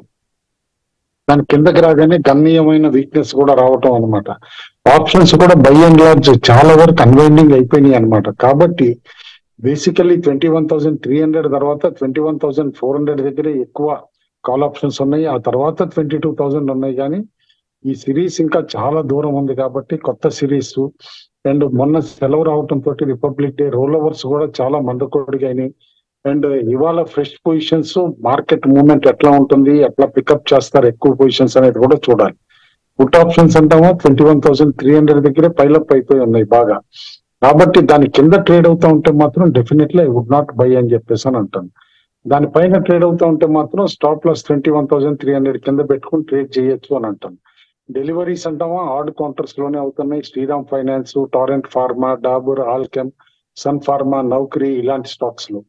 దాని కిందకి రాగానే గణనీయమైన వీక్నెస్ కూడా రావటం అన్నమాట ఆప్షన్స్ కూడా బై అండ్ లార్జ్ చాలా వరకు అన్వైండింగ్ అయిపోయినాయి అన్నమాట కాబట్టి basically twenty one thousand three hundred తర్వాత twenty one thousand four hundred దగ్గర ఎక్కువ కాల్ ఆప్షన్స్ ఉన్నాయి ఆ తర్వాత ట్వంటీ టూ థౌసండ్ ఉన్నాయి కానీ ఈ సిరీస్ ఇంకా చాలా దూరం ఉంది కాబట్టి కొత్త సిరీస్ అండ్ మొన్న సెలవు రావటం తోటి రిపబ్లిక్ డే రోల్ ఓవర్స్ కూడా చాలా మందకొడిగా అయినాయి అండ్ ఇవాళ ఫ్రెష్ పొజిషన్స్ మార్కెట్ మూవ్మెంట్ ఎట్లా ఉంటుంది ఎట్లా పికప్ చేస్తారు ఎక్కువ పొజిషన్స్ అనేది కూడా చూడాలి పుట్ ఆప్షన్స్ అంటామా twenty one thousand three hundred దగ్గరే పైలప్ అయిపోయి ఉన్నాయి బాగా కాబట్టి దాని కింద ట్రేడ్ అవుతా ఉంటే మాత్రం definitely I would not buy అని చెప్పేసి అని అంటాను దాని పైన ట్రేడ్ అవుతా ఉంటే మాత్రం stop loss twenty one thousand three hundred కింద పెట్టుకుని ట్రేడ్ చేయొచ్చు అని అంటాను డెలివరీస్ అంటామా ఆర్డ్ కౌంటర్స్ లోనే అవుతున్నాయి Shriram Finance Torrent Pharma Dabur Alkem Sun Pharma Naukri ఇలాంటి స్టాక్స్ లో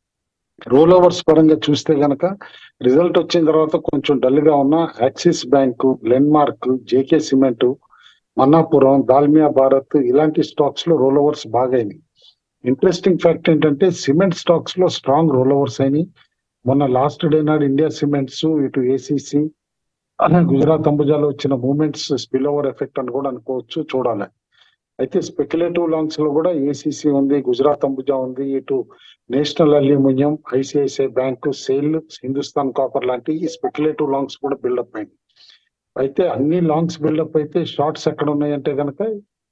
రోల్ ఓవర్స్ పరంగా చూస్తే గనక రిజల్ట్ వచ్చిన తర్వాత కొంచెం డల్ గా ఉన్న Axis bank Glenmark JK cement Manappuram Dalmia Bharat ఇలాంటి స్టాక్స్ లో రోల్ ఓవర్స్ బాగా అయినాయి ఇంట్రెస్టింగ్ ఫ్యాక్ట్ ఏంటంటే సిమెంట్ స్టాక్స్ లో స్ట్రాంగ్ రోల్ ఓవర్స్ అయినాయి మొన్న లాస్ట్ డే నాడు ఇండియా సిమెంట్స్ ఇటు ఏసీసీ గుజరాత్ అంబుజాలో వచ్చిన మూమెంట్స్ స్పిల్ ఓవర్ ఎఫెక్ట్ అని కూడా అనుకోవచ్చు చూడాలి అయితే స్పెక్యులేటివ్ లాంగ్స్ లో కూడా ఏసీసీ ఉంది గుజరాత్ అంబుజా ఉంది ఇటు National Aluminium ICICI bank SAIL Hindustan Copper లాంటి ఈ స్పెక్యులేటివ్ లాంగ్స్ కూడా బిల్డప్ అయింది అయితే అన్ని లాంగ్స్ బిల్డప్ అయితే షార్ట్స్ ఎక్కడ ఉన్నాయంటే కనుక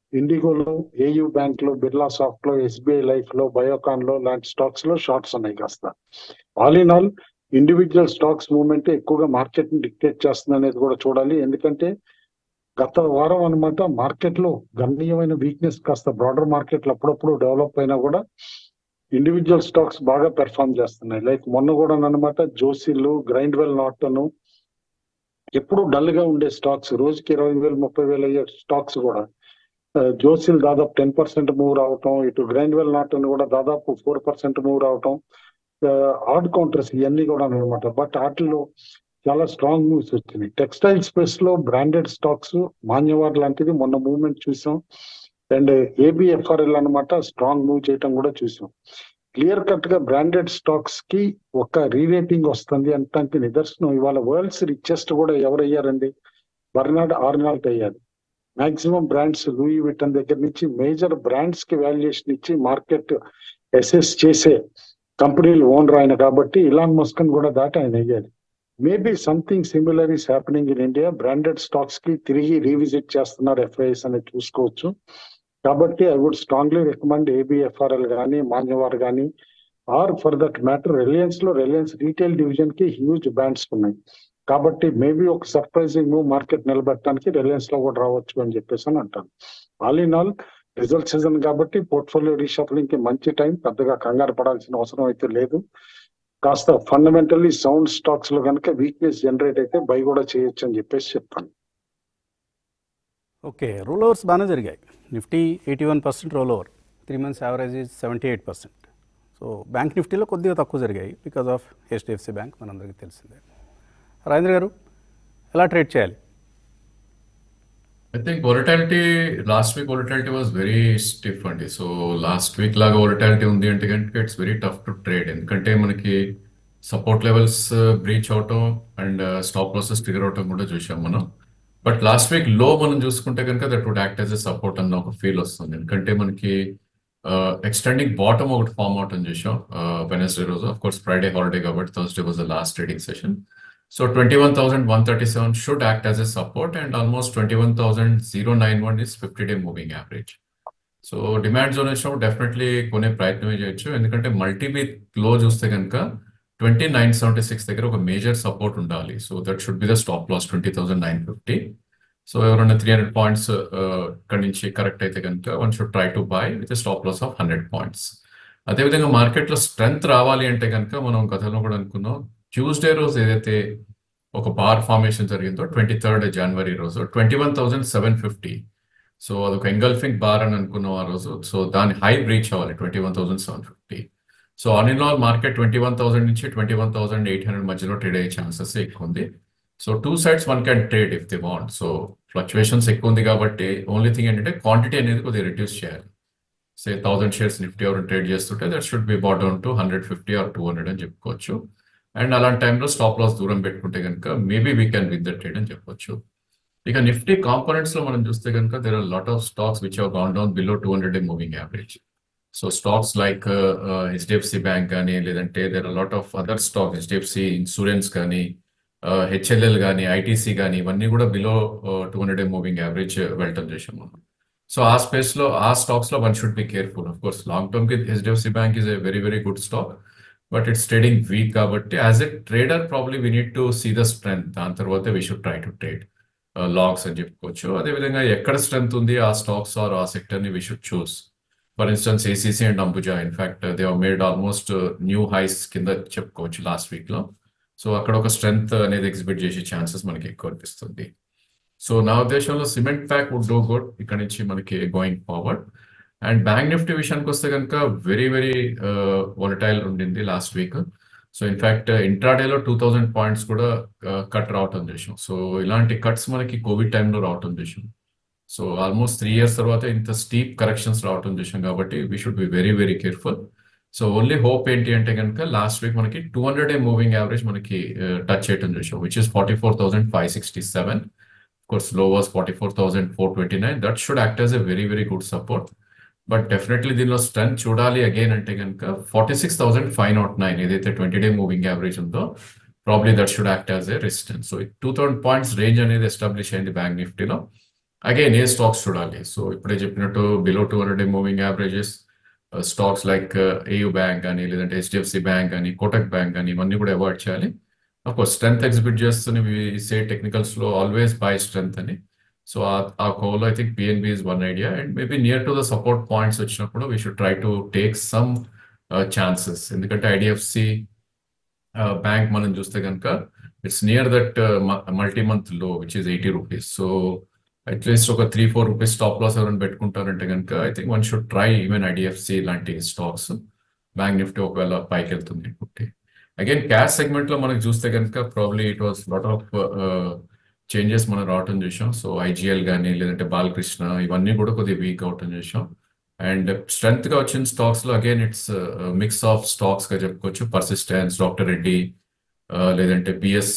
ఇండిగోలో ఏయూ బ్యాంక్ లో బిర్లా సాఫ్ట్ లో ఎస్బీఐ లైఫ్ లో బయోకాన్ లో లాంటి స్టాక్స్ లో షార్ట్స్ ఉన్నాయి కాస్త all in all individual stocks movement ఎక్కువగా మార్కెట్ ని డిక్టేట్ చేస్తుంది అనేది కూడా చూడాలి ఎందుకంటే గత వారం అనమాట మార్కెట్ లో గణనీయమైన వీక్నెస్ కాస్త బ్రాడర్ మార్కెట్ లో అప్పుడప్పుడు డెవలప్ అయినా కూడా ఇండివిజువల్ స్టాక్స్ బాగా పెర్ఫామ్ చేస్తున్నాయి లైక్ మొన్న కూడా అనమాట జోసిల్లు గ్రైండ్ వెల్ నాటన్ ఎప్పుడు డల్ గా ఉండే స్టాక్స్ రోజుకి ఇరవై వేలు ముప్పై వేలు అయ్యే స్టాక్స్ కూడా ఆ, జోసిల్ దాదాపు టెన్ పర్సెంట్ మూవ్ రావటం ఇటు గ్రైండ్ వెల్ నాటన్ కూడా దాదాపు ఫోర్ పర్సెంట్ మూవ్ రావటం ఆడ్ కౌంటర్స్ ఇవన్నీ కూడా అనమాట బట్ వాటిలో చాలా స్ట్రాంగ్ మూవ్స్ వచ్చినాయి టెక్స్టైల్ స్పేస్ లో బ్రాండెడ్ స్టాక్స్ మాన్యవార్ లాంటిది మొన్న మూవ్మెంట్ చూసాం అండ్ ఏబిఎఫ్ఆర్ఎల్ అన్నమాట స్ట్రాంగ్ మూవ్ చేయటం కూడా చూసాం క్లియర్ కట్ గా బ్రాండెడ్ స్టాక్స్ కి ఒక రీరేటింగ్ వస్తుంది అంటానికి నిదర్శనం ఇవాళ వరల్డ్స్ రిచెస్ట్ కూడా ఎవరయ్యారండి బర్నాడ్ ఆర్నాల్ట్ అయ్యారు మాక్సిమం బ్రాండ్స్ లూయి విటన్ దగ్గర నుంచి మేజర్ బ్రాండ్స్ కి వాల్యుయేషన్ ఇచ్చి మార్కెట్ అసెస్ చేసే కంపెనీలు ఓనర్ ఆయన కాబట్టి ఇలాన్ మస్కన్ కూడా దాటి ఆయన అయ్యారు maybe something similar is happening in India branded stocks కి తిరిగి రీవిజిట్ చేస్తున్నారు ఎఫ్ఐఎస్ అనేది చూసుకోవచ్చు కాబట్టి I would strongly recommend ABFRL కానీ మాన్యవార్ కానీ or for that matter Reliance లో రిలయన్స్ రీటైల్ డివిజన్ కి హ్యూజ్ బ్యాండ్స్ ఉన్నాయి కాబట్టి మేబీ ఒక సర్ప్రైజింగ్ మూవ్ మార్కెట్ నిలబెట్టడానికి రిలయన్స్ లో కూడా రావచ్చు అని చెప్పేసి అని అంటాను all in all result season కాబట్టి పోర్ట్ఫోలియో రీషఫలింగ్ కి మంచి టైం పెద్దగా కంగారు పడాల్సిన అవసరం అయితే లేదు కాస్త ఫండమెంటల్లీ సౌండ్ స్టాక్స్ లో కనుక వీక్నెస్ జనరేట్ అయితే బై కూడా చేయొచ్చు అని చెప్పేసి చెప్తాను ఓకే రోల్ ఓవర్స్ బాగానే జరిగాయి Nifty eighty one percent roll over three months average is seventy eight percent so bank నిఫ్టీలో కొద్దిగా తక్కువ జరిగాయి బికాస్ ఆఫ్ హెచ్డిఎఫ్సి బ్యాంక్ మనందరికీ తెలిసిందే రాజేంద్ర గారు ఎలా ట్రేడ్ చేయాలి I think volatility last week volatility was very stiff అండి సో లాస్ట్ వీక్ లాగా volatility ఉంది అంటే కనుక it's very tough to trade ఎందుకంటే మనకి సపోర్ట్ లెవెల్స్ బ్రీచ్ అవటం అండ్ స్టాప్ లాసెస్ ట్రిగర్ అవటం కూడా చూసాం మనం బట్ లాస్ట్ వీక్ లో మనం చూసుకుంటే కనుక that would act as a support అన్న ఒక ఫీల్ వస్తుంది ఎందుకంటే మనకి ఎక్స్టెండింగ్ బాటమ్ ఒకటి ఫామ్ అవటం చూసాం వెనస్డే రోజు ఆఫ్ కోర్స్ ఫ్రైడే హాలిడే కాబట్టి Thursday was the last trading session So 21,137 should act as a support and almost 21,091 is 50-day moving average. So demand zone వచ్చినప్పుడు డెఫినెట్లీ కొనే ప్రయత్నమే చేయొచ్చు ఎందుకంటే మల్టీవీక్ లో చూస్తే కనుక ట్వంటీ నైన్ సెవెంటీ సిక్స్ దగ్గర ఒక మేజర్ సపోర్ట్ ఉండాలి so that should be the stop loss twenty thousand nine fifty so ఎవరైనా త్రీ హండ్రెడ్ పాయింట్స్ ఇక్కడ నుంచి కరెక్ట్ అయితే కనుక one should try to buy with stop loss of hundred points అదేవిధంగా మార్కెట్లో స్ట్రెంగ్త్ రావాలి అంటే కనుక మనం గతంలో కూడా అనుకున్నాం ట్యూస్డే రోజు ఏదైతే ఒక బార్ ఫార్మేషన్ జరిగిందో ట్వంటీ థర్డ్ జనవరి రోజు twenty one thousand seven fifty so అదొక ఎంగల్ఫింగ్ బార్ అని అనుకున్నాం ఆ రోజు సో దాని హై బ్రీచ్ అవ్వాలి twenty one thousand seven fifty so on in all market twenty one thousand నుంచి twenty one thousand eight hundred మధ్యలో ట్రేడ్ అయ్యే ఛాన్సెస్ ఎక్కువ ఉంది so two sides one can trade if they want so fluctuations ఎక్కువ ఉంది కాబట్టి only thing ఏంటంటే quantity అనేది కొద్దిగా రిడ్యూస్ చేయాలి సే థౌసండ్ షేర్స్ నిఫ్టీ ఎవరు ట్రేడ్ చేస్తుంటే that should be bought down to hundred fifty or two hundred అని చెప్పుకోవచ్చు అండ్ అలాంటి టైంలో స్టాప్ లాస్ దూరం పెట్టుకుంటే కనుక maybe we can with the trade అని చెప్పొచ్చు ఇక నిఫ్టీ కాంపోనెంట్స్ లో మనం చూస్తే కనుక there are lot of stocks which have gone down below two hundred day moving average so stocks like HDFC bank కానీ లేదంటే there are lot of other stock HDFC insurance కానీ హెచ్ఎల్ఎల్ కానీ ITC కానీ ఇవన్నీ కూడా below two hundred day moving average వెళ్ళటం చేసాం మనం సో ఆ స్పేస్ లో ఆ స్టాక్స్ లో one should be careful of course long term కి HDFC bank is a very very good stock but it's trading weak కాబట్టి as a trader probably we need to see the strength దాని తర్వాత we should try to trade longs అని చెప్పుకోవచ్చు అదేవిధంగా ఎక్కడ strength ఉంది ఆ స్టాక్స్ ఆర్ ఆ సెక్టర్ ని we should choose for instance ACC and Ambuja in fact they made almost new highs కింద చెప్పుకోవచ్చు లాస్ట్ వీక్ లో సో అక్కడ ఒక స్ట్రెంత్ అనేది ఎగ్జిబిట్ చేసే ఛాన్సెస్ మనకి ఎక్కువ అనిపిస్తుంది సో నా ఉద్దేశంలో cement pack would do good ఇక్కడ నుంచి మనకి going forward and bank Nifty విషయానికి వస్తే కనుక వెరీ వెరీ వాలటైల్ ఉండింది లాస్ట్ వీక్ సో ఇన్ఫాక్ట్ ఇంట్రాడేలో టూ థౌజండ్ పాయింట్స్ కూడా కట్ రావటం చేసాం సో ఇలాంటి కట్స్ మనకి కోవిడ్ టైంలో రావటం చేసాం సో ఆల్మోస్ట్ త్రీ ఇయర్స్ తర్వాత ఇంత స్టీప్ కరెక్షన్స్ రావటం చేసాం కాబట్టి we should be very very careful so only hope ఏంటి అంటే కనుక లాస్ట్ వీక్ మనకి two hundred a moving average మనకి టచ్ చేయటం చేసాం which is forty four thousand five sixty seven course low was forty four thousand four twenty nine that should act as a very very good support but definitely దీనిలో strength చూడాలి again అంటే కనుక forty six thousand five naught nine ఏదైతే twenty day moving average ఉందో probably that should act as a resistance so two thousand points range అనేది establish అయింది bank నిఫ్టీలో again ఏ స్టాక్స్ చూడాలి సో ఇప్పుడే చెప్పినట్టు below two hundred moving averages stocks like AU bank కానీ లేదంటే హెచ్డిఎఫ్సి బ్యాంక్ కానీ కోటక్ బ్యాంక్ కానీ ఇవన్నీ కూడా అవాయిడ్ చేయాలి కోర్స్ స్ట్రెంత్ ఎగ్జిబిట్ చేస్తున్న సే టెక్నికల్స్ లో ఆల్వేస్ బై స్ట్రెంత్ అని సో ఆ కోలో I think PNB is one idea and maybe near to the support points వచ్చినప్పుడు we should try to take some chances ఎందుకంటే ఐడిఎఫ్సి బ్యాంక్ మనం చూస్తే కనుక it's near that multi month low which is eighty rupees so at least ఒక three four rupees stop loss ఎవరైనా పెట్టుకుంటారంటే కనుక I think one should try even IDFC లాంటి stocks bank Nifty ఒకవేళ పైకి వెళ్తుంది అనుకుంటే అగైన్ క్యాష్ సెగ్మెంట్ లో మనకి చూస్తే కనుక probably it was lot of changes మనం రావటం చూసాం సో ఐజిఎల్ కానీ లేదంటే బాలకృష్ణ ఇవన్నీ కూడా కొద్దిగా వీక్ అవటం చూసాం అండ్ స్ట్రెంత్ గా వచ్చిన స్టాక్స్ లో again it's mix of stocks గా చెప్పుకోవచ్చు పర్సిస్టెన్స్ డాక్టర్ రెడ్డి లేదంటే BS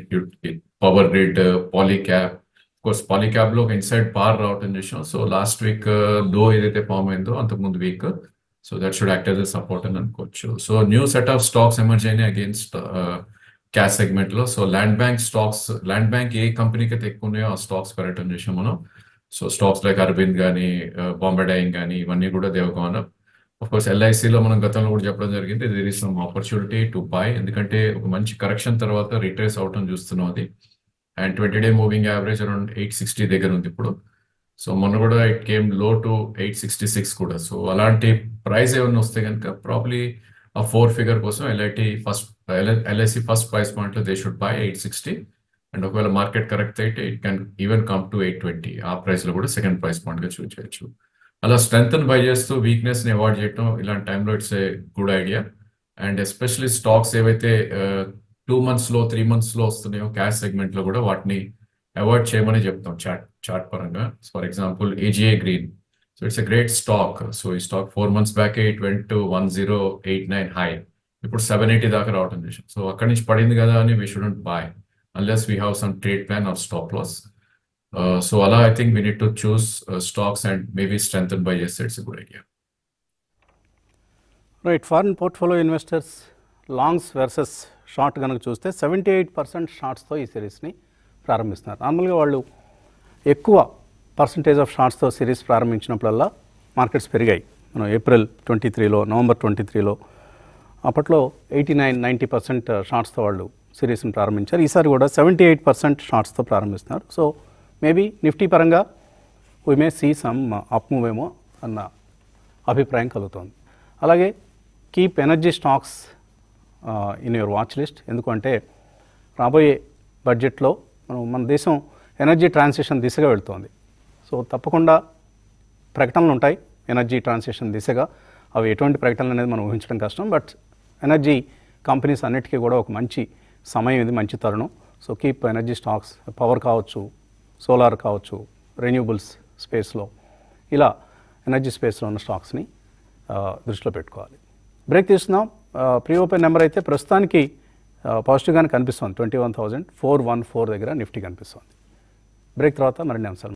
power grid Polycab course Polycab లో ఒక ఇన్సైడ్ పార్ రావటం చూసాం సో లాస్ట్ వీక్ లో ఏదైతే ఫామ్ అయిందో అంతకుముందు week so that should act as support అని అనుకోవచ్చు so new set of stocks emerge అయినాయి అగేన్స్ట్ క్యాష్ సెగ్మెంట్ లో so land bank stocks land bank ఏ కంపెనీకి అయితే ఎక్కువ ఉన్నాయో ఆ స్టాక్స్ పెరగటం చూసాం మనం సో స్టాక్స్ లైక్ అరబింద్ కానీ బాంబే డైయింగ్ కానీ ఇవన్నీ కూడా దేవగాన్ ఆఫ్ కోర్స్ ఎల్ఐసిలో మనం గతంలో కూడా చెప్పడం జరిగింది there is some opportunity to buy ఎందుకంటే ఒక మంచి కరెక్షన్ తర్వాత రిట్రేస్ అవటం చూస్తున్నాం అది and twenty day moving average around eight sixty దగ్గర ఉంది ఇప్పుడు సో మొన్న కూడా it came low to eight sixty six కూడా సో అలాంటి ప్రైస్ ఏమైనా వస్తే కనుక ప్రాబ్లీ ఆ ఫోర్ ఫిగర్ కోసం LIT first LIC first price point లో they should buy eight sixty and ఒకవేళ మార్కెట్ కరెక్ట్ అయితే it can even come to eight twenty ఆ ప్రైస్ లో కూడా సెకండ్ ప్రైస్ పాయింట్ గా చూస్ చేయొచ్చు అలా స్ట్రెంత్ బై చేస్తూ వీక్నెస్ ని అవాయిడ్ చేయడం ఇలాంటి టైంలో it's a good idea and especially stocks ఏవైతే టూ మంత్స్ లో త్రీ మంత్స్ లో వస్తున్నాయో క్యాష్ సెగ్మెంట్ లో కూడా వాటిని అవాయిడ్ చేయమని చెప్తాం చార్ట్ చార్ట్ పరంగా for example AGA green so it's a great stock so ఈ stock four months back it went to one zero eight nine high ఇప్పుడు సెవెన్ ఎయిటీ దాకా రావడం చేసాం సో అక్కడి నుంచి పడింది కదా అని we shouldn't buy unless we have some trade plan or stop loss so అలా I think we need to choose stocks and maybe strength buy చేస్తే it's good idea right foreign portfolio investors longs versus short కనుక చూస్తే seventy eight percent షార్ట్స్తో ఈ సిరీస్ని ప్రారంభిస్తున్నారు నార్మల్గా వాళ్ళు ఎక్కువ percentage of షార్ట్స్తో series ప్రారంభించినప్పుడల్లా మార్కెట్స్ పెరిగాయి మనం ఏప్రిల్ ట్వంటీ త్రీలో నవంబర్ ట్వంటీ త్రీలో అప్పట్లో ఎయిటీ నైన్ నైంటీ పర్సెంట్ షార్ట్స్తో వాళ్ళు సిరీస్ని ప్రారంభించారు ఈసారి కూడా సెవెంటీ ఎయిట్ పర్సెంట్ షార్ట్స్తో ప్రారంభిస్తున్నారు సో మేబీ నిఫ్టీ పరంగా we may see some up move ఏమో అన్న అభిప్రాయం కలుగుతోంది అలాగే keep energy stocks in your watch list ఎందుకంటే రాబోయే బడ్జెట్లో మనం మన దేశం ఎనర్జీ ట్రాన్సిషన్ దిశగా వెళుతోంది సో తప్పకుండా ప్రకటనలు ఉంటాయి ఎనర్జీ ట్రాన్సిషన్ దిశగా అవి ఎటువంటి ప్రకటనలు అనేది మనం ఊహించడం కష్టం బట్ ఎనర్జీ కంపెనీస్ అన్నిటికీ కూడా ఒక మంచి సమయం ఇది మంచి తరుణం so keep energy stocks power కావచ్చు సోలార్ కావచ్చు రెన్యూబుల్స్ స్పేస్లో ఇలా ఎనర్జీ స్పేస్లో ఉన్న స్టాక్స్ని ఆ, దృష్టిలో పెట్టుకోవాలి బ్రేక్ తీస్తున్నాం ప్రీ ఓపెన్ నెంబర్ అయితే ప్రస్తుతానికి ఆ, పాజిటివ్గానే కనిపిస్తుంది twenty one thousand four one four దగ్గర నిఫ్టీ కనిపిస్తుంది బ్రేక్ తర్వాత మరిన్ని అంశాలు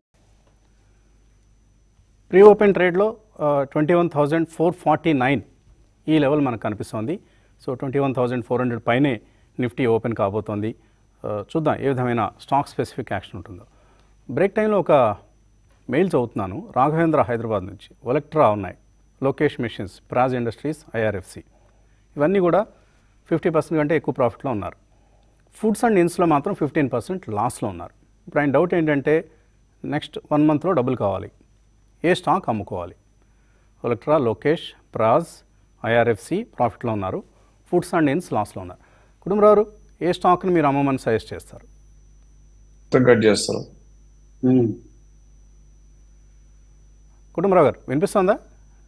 ప్రీ ఓపెన్ ట్రేడ్లో twenty one thousand four forty nine ఈ లెవెల్ మనకు కనిపిస్తోంది so twenty one thousand four hundred పైనే నిఫ్టీ ఓపెన్ కాబోతోంది ఆ, చూద్దాం ఏ విధమైన స్టాక్ స్పెసిఫిక్ యాక్షన్ ఉంటుందో బ్రేక్ టైంలో ఒక మెయిల్ చదువుతున్నాను రాఘవేంద్ర హైదరాబాద్ నుంచి ఒలెక్ట్రా ఉన్నాయి Lokesh machines Praj industries IRFC ఇవన్నీ కూడా ఫిఫ్టీ పర్సెంట్ కంటే ఎక్కువ ప్రాఫిట్లో ఉన్నారు ఫుడ్స్ అండ్ ఇన్స్లో మాత్రం ఫిఫ్టీన్ పర్సెంట్ లాస్లో ఉన్నారు ఇప్పుడు ఆయన డౌట్ ఏంటంటే నెక్స్ట్ వన్ మంత్లో డబ్బులు కావాలి ఏ స్టాక్ అమ్ముకోవాలి ఒలెక్ట్రా లోకేష్ ప్రాజ్ ఐఆర్ఎఫ్సి ప్రాఫిట్లో ఉన్నారు ఫుడ్స్ అండ్ ఇన్స్ లాస్లో ఉన్నారు కుటుంబరావు ఏ స్టాక్ని మీరు అమ్మమని సజెస్ట్ చేస్తారు మొత్తం కట్ చేస్తారు ఉమ్. కుటుంబరావు గారు వినిపిస్తుందా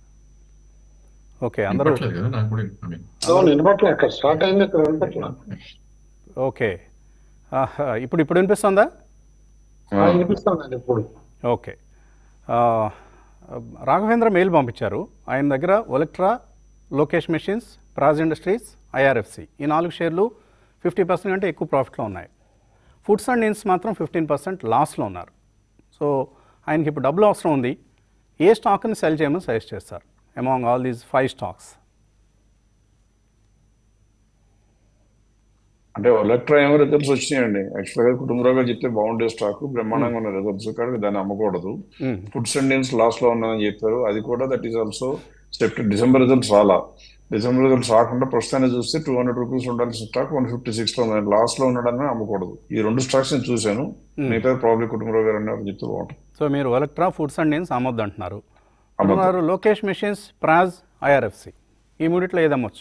ఓకే అందరూ వినపట్లేదు కదా నాకు కూడా ఐ మీన్ అవును వినపట్లే అక్కడ స్టార్ట్ అయింది ఇక్కడ వినపట్లే ఓకే ఆహా, ఇప్పుడు ఇప్పుడు వినిపిస్తుందా ఆ, వినిపిస్తుందండి ఇప్పుడు ఓకే ఆ, రాఘవేంద్ర మెయిల్ పంపించారు ఆయన దగ్గర Olectra Lokesh machines Praj industries IRFC ఈ నాలుగు షేర్లు ఫిఫ్టీ పర్సెంట్ కంటే ఎక్కువ ప్రాఫిట్లో ఉన్నాయి ఫుడ్స్ అండ్ ఇన్స్ మాత్రం ఫిఫ్టీన్ పర్సెంట్ లాస్లో ఉన్నారు సో ఆయనకి ఇప్పుడు డబ్బులు అవసరం ఉంది ఏ స్టాక్ని సెల్ చేయమని సజెస్ట్ చేస్తారు among all these five stocks అంటే ఎలక్ట్రా ఏమో రిజల్ట్స్ వచ్చినాయండి యాక్చువల్ గా కుటుంబరావు గారు చెప్తే బాగుండే స్టాక్ బ్రహ్మాండంగా ఉన్న రిజల్ట్స్ కానీ దాన్ని అమ్మకూడదు మ్మ్. ఫుడ్స్ అండ్ నేమ్స్ లాస్ లో ఉన్నదని చెప్పారు అది కూడా that is also September December results రాలా డిసెంబర్ రిజల్ట్స్ రాకుండా ప్రస్తుతాన్ని చూస్తే టూ హండ్రెడ్ రూపీస్ ఉండాల్సిన స్టాక్ వన్ ఫిఫ్టీ సిక్స్ లో ఉంది లాస్ లో ఉండడాన్ని అమ్మకూడదు ఈ రెండు స్టాక్స్ నేను చూశాను మిగతా ప్రాబ్లీ కుటుంబరావు గారు అన్నారు చెప్తే బాగుంటుంది సో మీరు ఎలక్ట్రా ఫుడ్స్ అండ్ నేమ్స్ అమ్మొద్దు అంటున్నారు అమ్మొద్దు. అంటున్నారు లోకేష్ మిషన్స్ ప్రాజ్ ఐఆర్ఎఫ్సి ఈ మూడిట్లో ఏది అమ్మొచ్చు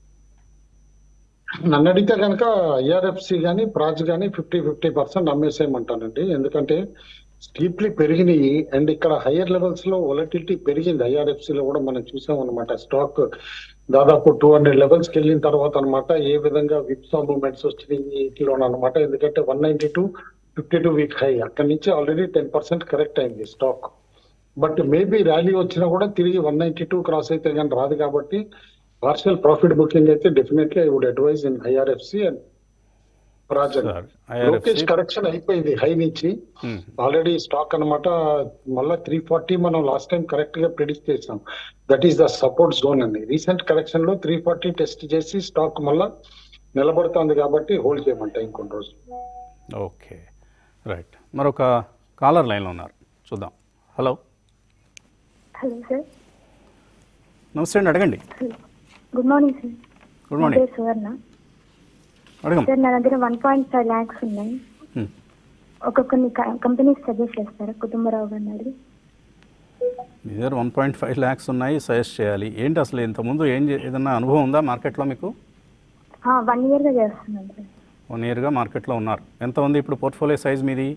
నన్ను అడిగితే కనుక ఐఆర్ఎఫ్సి కానీ ప్రాజ్ కానీ ఫిఫ్టీ ఫిఫ్టీ పర్సెంట్ అమ్మేసేయమంటానండి ఎందుకంటే స్టీప్లీ పెరిగినాయి అండ్ ఇక్కడ హయ్యర్ లెవెల్స్ లో వొలటిలిటీ పెరిగింది ఐఆర్ఎఫ్సి లో కూడా మనం చూసాం అనమాట స్టాక్ దాదాపు టూ హండ్రెడ్ లెవెల్స్ కి వెళ్ళిన తర్వాత అనమాట ఏ విధంగా విప్సా మూవ్మెంట్స్ వచ్చినాయి వీటిలో అనమాట ఎందుకంటే one ninety two fifty two week high అక్కడి నుంచి ఆల్రెడీ టెన్ పర్సెంట్ కరెక్ట్ అయింది స్టాక్ బట్ మేబీ ర్యాలీ వచ్చినా కూడా తిరిగి వన్ నైన్టీ టూ క్రాస్ అయితే కానీ రాదు కాబట్టి పార్షియల్ ప్రాఫిట్ బుకింగ్ అయితే definitely I would advise in IRFC and project sir Lokesh IRFC correction అయిపోయింది హై నుంచి ఆల్రెడీ స్టాక్ అన్నమాట మళ్ళీ త్రీ ఫార్టీ మనం లాస్ట్ టైం కరెక్ట్ గా ప్రిడిక్ట్ చేసాం that is the support zone అండి రీసెంట్ కరెక్షన్ లో త్రీ ఫార్టీ టెస్ట్ చేసి స్టాక్ మళ్ళా నిలబడుతోంది కాబట్టి హోల్డ్ చేయమంట ఇంకొన్ని రోజులు ఓకే రైట్ మరొక కాలర్ లైన్లో ఉన్నారు చూద్దాం హలో హలో సార్ నమస్తే అండి అడగండి hello good morning sir good నా మార్నింగ్ పేరు సువర్ణ అడగం సార్ నా దగ్గర వన్ పాయింట్ ఫైవ్ ల్యాక్స్ ఉన్నాయి Hmm. ఒక కొన్ని కంపెనీస్ సజెస్ట్ చేస్తారా కుటుంబరావు గారిని అడిగి మీ దగ్గర వన్ పాయింట్ ఫైవ్ ల్యాక్స్ ఉన్నాయి సజెస్ట్ చేయాలి ఏంటి అసలు ఇంతకుముందు ఏం చే- ఏదన్నా అనుభవం ఉందా మార్కెట్లో మీకు వన్ ఇయర్గా చేస్తున్నాను సార్ వన్ ఇయర్గా మార్కెట్లో ఉన్నారు ఎంత ఉంది ఇప్పుడు పోర్ట్ఫోలియో సైజ్ మీది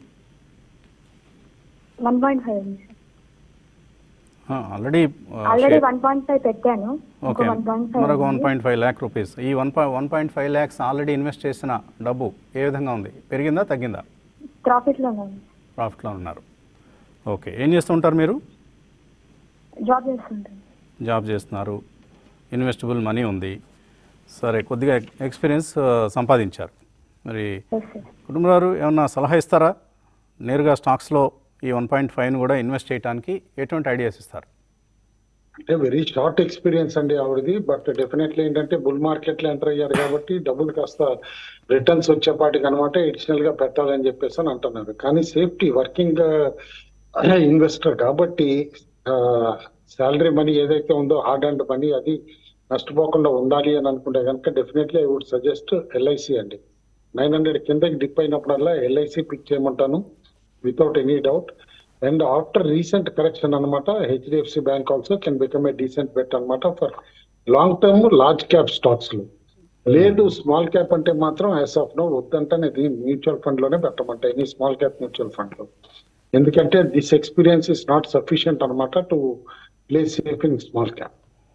వన్ పాయింట్ ఫైవ్ ఉంది sir already already one point five పెట్టాను ఒక ఓకే వన్ పాయింట్ మరొక one five point five lakh rupees ఈ one point one point five lakhs already invest చేసిన డబ్బు ఏ విధంగా ఉంది పెరిగిందా తగ్గిందా ప్రాఫిట్లోనే ఉంది ప్రాఫిట్లో ఉన్నారు ఓకే ఏం చేస్తుంటారు మీరు జాబ్ చేస్తుంటాను జాబ్ చేస్తున్నారు ఇన్వెస్టబుల్ మనీ ఉంది సరే కొద్దిగా ఎక్స్పీరియన్స్ ఆ, సంపాదించారు మరి ఎస్ సార్ కుటుంబారు ఏమన్నా సలహా ఇస్తారా నేరుగా స్టాక్స్లో ఈ వన్ పాయింట్ ఫైవ్ని కూడా ఇన్వెస్ట్ చేయడానికి ఎటువంటి ఐడియాస్ ఇస్తారు అంటే వెరీ షార్ట్ ఎక్స్పీరియన్స్ అండి ఆవిడది బట్ డెఫినెట్లీ ఏంటంటే బుల్ మార్కెట్ లో ఎంటర్ అయ్యారు కాబట్టి డబ్బులు కాస్త రిటర్న్స్ వచ్చేపాటికి అనమాట ఎడిషనల్ గా పెట్టాలని చెప్పేసి అని అంటున్నారు కానీ సేఫ్టీ వర్కింగ్ ఇన్వెస్టర్ కాబట్టి శాలరీ మనీ ఏదైతే ఉందో హార్డ్ అండ్ మనీ అది నష్టపోకుండా ఉండాలి అని అనుకుంటే కనుక definitely I would suggest LIC అండి నైన్ హండ్రెడ్ కిందకి డిప్ అయినప్పుడల్లా ఎల్ఐసి పిక్ చేయమంటాను without any doubt and after recent correction అనమాట HDFC bank also can become a decent bet అనమాట for long term large cap stocks లో లేదు small cap అంటే మాత్రం యాజ్ ఆఫ్ నో వద్దంటే ఇది మ్యూచువల్ ఫండ్ లోనే పెట్టమంట any small cap mutual fund లో ఎందుకంటే this experience is not sufficient అనమాట to play safe in small cap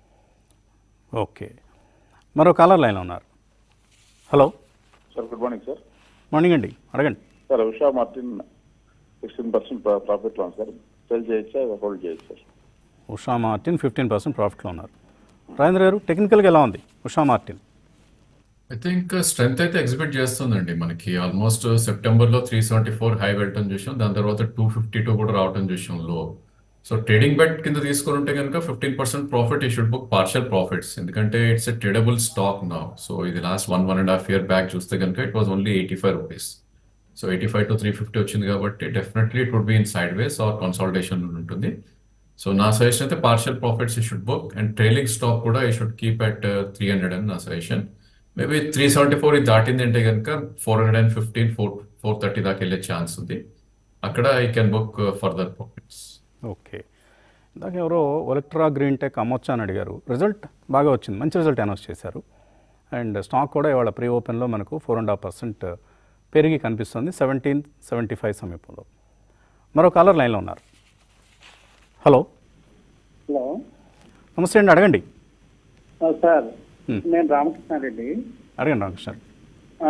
okay మరో కాలర్ లైన్లో ఉన్నారు hello sir good morning sir morning అండి అడగండి sir Usha Martin sixteen percent profit లో ఉంది సార్ సెల్ చేయొచ్చా హోల్డ్ చేయొచ్చు sir Usha Martin fifteen percent ప్రాఫిట్లో ఉన్నారు రాజేంద్ర గారు టెక్నికల్గా ఎలా ఉంది Usha Martin I think strength అయితే ఎగ్జిబిట్ చేస్తుందండి మనకి ఆల్మోస్ట్ సెప్టెంబర్ లో త్రీ సెవెంటీ ఫోర్ హై వెళ్ళటం చూసాం దాని తర్వాత టూ ఫిఫ్టీ టూ కూడా రావటం చూసాం లో సో ట్రేడింగ్ బెట్ కింద తీసుకొని ఉంటే కనుక fifteen percent profit we should book partial profits ఎందుకంటే ఇట్స్ ఎ ట్రేడబుల్ స్టాక్ నా సో ఇది last one one and half year back చూస్తే కనుక it was only eighty five rupees so eighty five to three fifty వచ్చింది కాబట్టి definitely it would be in sideways or consolidation ఉంటుంది so నా suggestion అయితే partial profits we should book and trailing stock కూడా we should keep at three hundred అని నా suggestion maybe three seventy four ఇది దాటింది అంటే కనుక four hundred and fifteen four four thirty దాకా వెళ్ళే ఛాన్స్ ఉంది అక్కడ I can book further profits okay ఇందాక ఎవరో ఒలెక్ట్రా గ్రీన్ టెక్ అమ్మొచ్చా అని అడిగారు రిజల్ట్ బాగా వచ్చింది మంచి రిజల్ట్ అనౌన్స్ చేశారు అండ్ స్టాక్ కూడా ఇవాళ ప్రీ ఓపెన్లో మనకు ఫోర్ అండ్ హాఫ్ పర్సెంట్ పెరిగి కనిపిస్తుంది సెవెంటీన్ సెవెంటీ ఫైవ్ సమీపంలో మరో కాలర్ లైన్లో ఉన్నారు హలో హలో నమస్తే అండి అడగండి ఆ, సార్ Hmm. నేను రామకృష్ణారెడ్డి అడగండి రామకృష్ణ ఆ,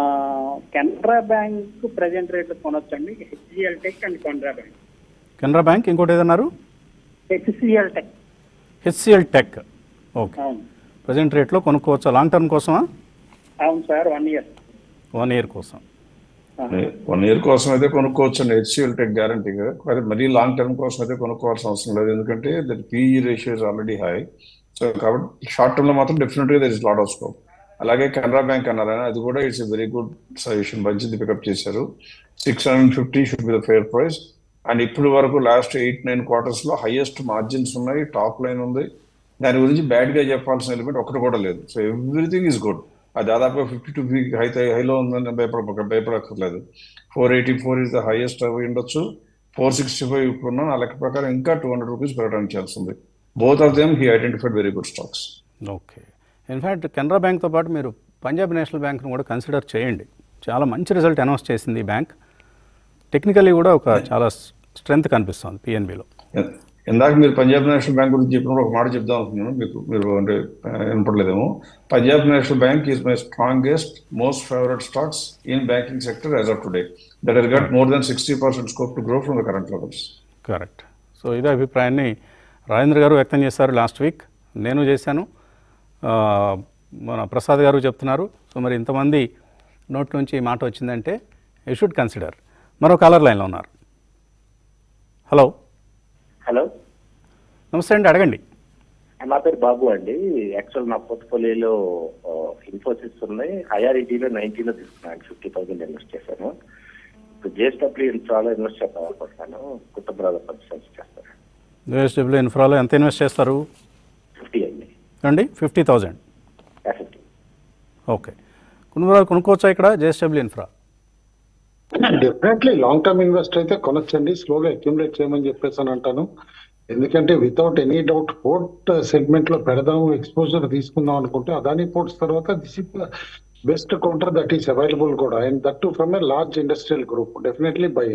కెనరా బ్యాంక్ ప్రజెంట్ రేట్లు కొనొచ్చండి HCL tech and Canara bank Canara bank ఇంకోటి ఏదన్నారు HCL tech HCL tech okay అవును ప్రజెంట్ రేట్లో కొనుక్కోవచ్చా లాంగ్ టర్మ్ కోసమా అవును sir one year one year కోసం వన్ ఇయర్ కోసం అయితే కొనుక్కోవచ్చు అండి హెచ్సిఎల్ టెక్ గ్యారంటీగా కానీ మరీ లాంగ్ టర్మ్ కోసం అయితే కొనుక్కోవాల్సిన అవసరం లేదు ఎందుకంటే that PE ratio is already high so కాబట్టి షార్ట్ టర్మ్ లో మాత్రం డెఫినెట్ గా there is lot of scope అలాగే కెనరా బ్యాంక్ అన్నారు ఆయన, అది కూడా ఇట్స్ వెరీ గుడ్ సజెషన్ మంచిది పికప్ చేశారు six hundred fifty should be the fair price and ఇప్పుడు వరకు లాస్ట్ ఎయిట్ నైన్ క్వార్టర్స్ లో హైయెస్ట్ మార్జిన్స్ ఉన్నాయి టాప్ లైన్ ఉంది దాని గురించి బ్యాడ్ గా చెప్పాల్సిన ఎలిమెంట్ ఒకటి కూడా లేదు సో ఎవ్రీథింగ్ ఈజ్ గుడ్ అది దాదాపుగా ఫిఫ్టీ టూ హై హైలో ఉందని భయపడ భయపడక్కర్లేదు four eighty four is the highest అవి ఉండొచ్చు ఫోర్ సిక్స్టీ ఫైవ్ ఇప్పుడున్న నా లెక్క ప్రకారం ఇంకా టూ హండ్రెడ్ రూపీస్ పెరగడానికి ఛాన్స్ ఉంది both of them he identified very good stocks okay in fact Canara బ్యాంక్తో పాటు మీరు పంజాబ్ నేషనల్ బ్యాంక్ను కూడా కన్సిడర్ చేయండి చాలా మంచి రిజల్ట్ అనౌన్స్ చేసింది ఈ బ్యాంక్ టెక్నికల్లీ కూడా ఒక చాలా స్ట్రెంగ్త్ కనిపిస్తుంది పిఎన్బిలో ఇందాక మీరు పంజాబ్ నేషనల్ బ్యాంక్ గురించి చెప్పినప్పుడు ఒక మాట చెప్దాం అనుకున్నాను మీకు మీరు అంటే ఆ, వినపడలేదేమో Punjab national bank is my strongest most favourite stocks in banking sector as of today that he's got more than sixty percent scope to grow from the current levels correct so ఇదే అభిప్రాయాన్ని రాజేంద్ర గారు వ్యక్తం చేశారు లాస్ట్ వీక్ నేను చేశాను ఆ, మన ప్రసాద్ గారు చెప్తున్నారు సో మరి ఇంతమంది నోట్ నుంచి ఈ మాట వచ్చిందంటే యూ షుడ్ కన్సిడర్ మరో కాలర్ లైన్లో ఉన్నారు హలో హలో నమస్తే అండి అడగండి నా పేరు బాబు అండి యాక్చువల్ నా పోర్ట్ఫోలియోలో ఇన్ఫోసిస్ ఉన్నాయి ఐఆర్ఈటీలో నైన్టీలో తీసుకున్నాను ఫిఫ్టీ థౌసండ్ ఇన్వెస్ట్ చేశాను ఇప్పుడు జేఎస్డబ్ల్యూ ఇన్ఫ్రాలో ఇన్వెస్ట్ చేద్దాం అనుకుంటున్నాను కుటుంబరాల పరిశ్రమ చేస్తాను యూఎస్డబ్ల్యూ ఇన్ఫ్రాలో ఎంత ఇన్వెస్ట్ చేస్తారు ఫిఫ్టీ అండి అండి ఫిఫ్టీ థౌజండ్ ఫిఫ్టీ ఓకే కొనుగోలు కొనుక్కోవచ్చా ఇక్కడ JSW infra definitely long term investor అయితే కొనొచ్చండి స్లోగా అక్యుములేట్ చేయమని చెప్పేసి అని అంటాను ఎందుకంటే without any doubt port segment లో పెడదాము ఎక్స్పోజర్ తీసుకుందాం అనుకుంటే అదాని పోర్ట్స్ తర్వాత this is best counter that is available కూడా and that too from a large industrial group definitely buy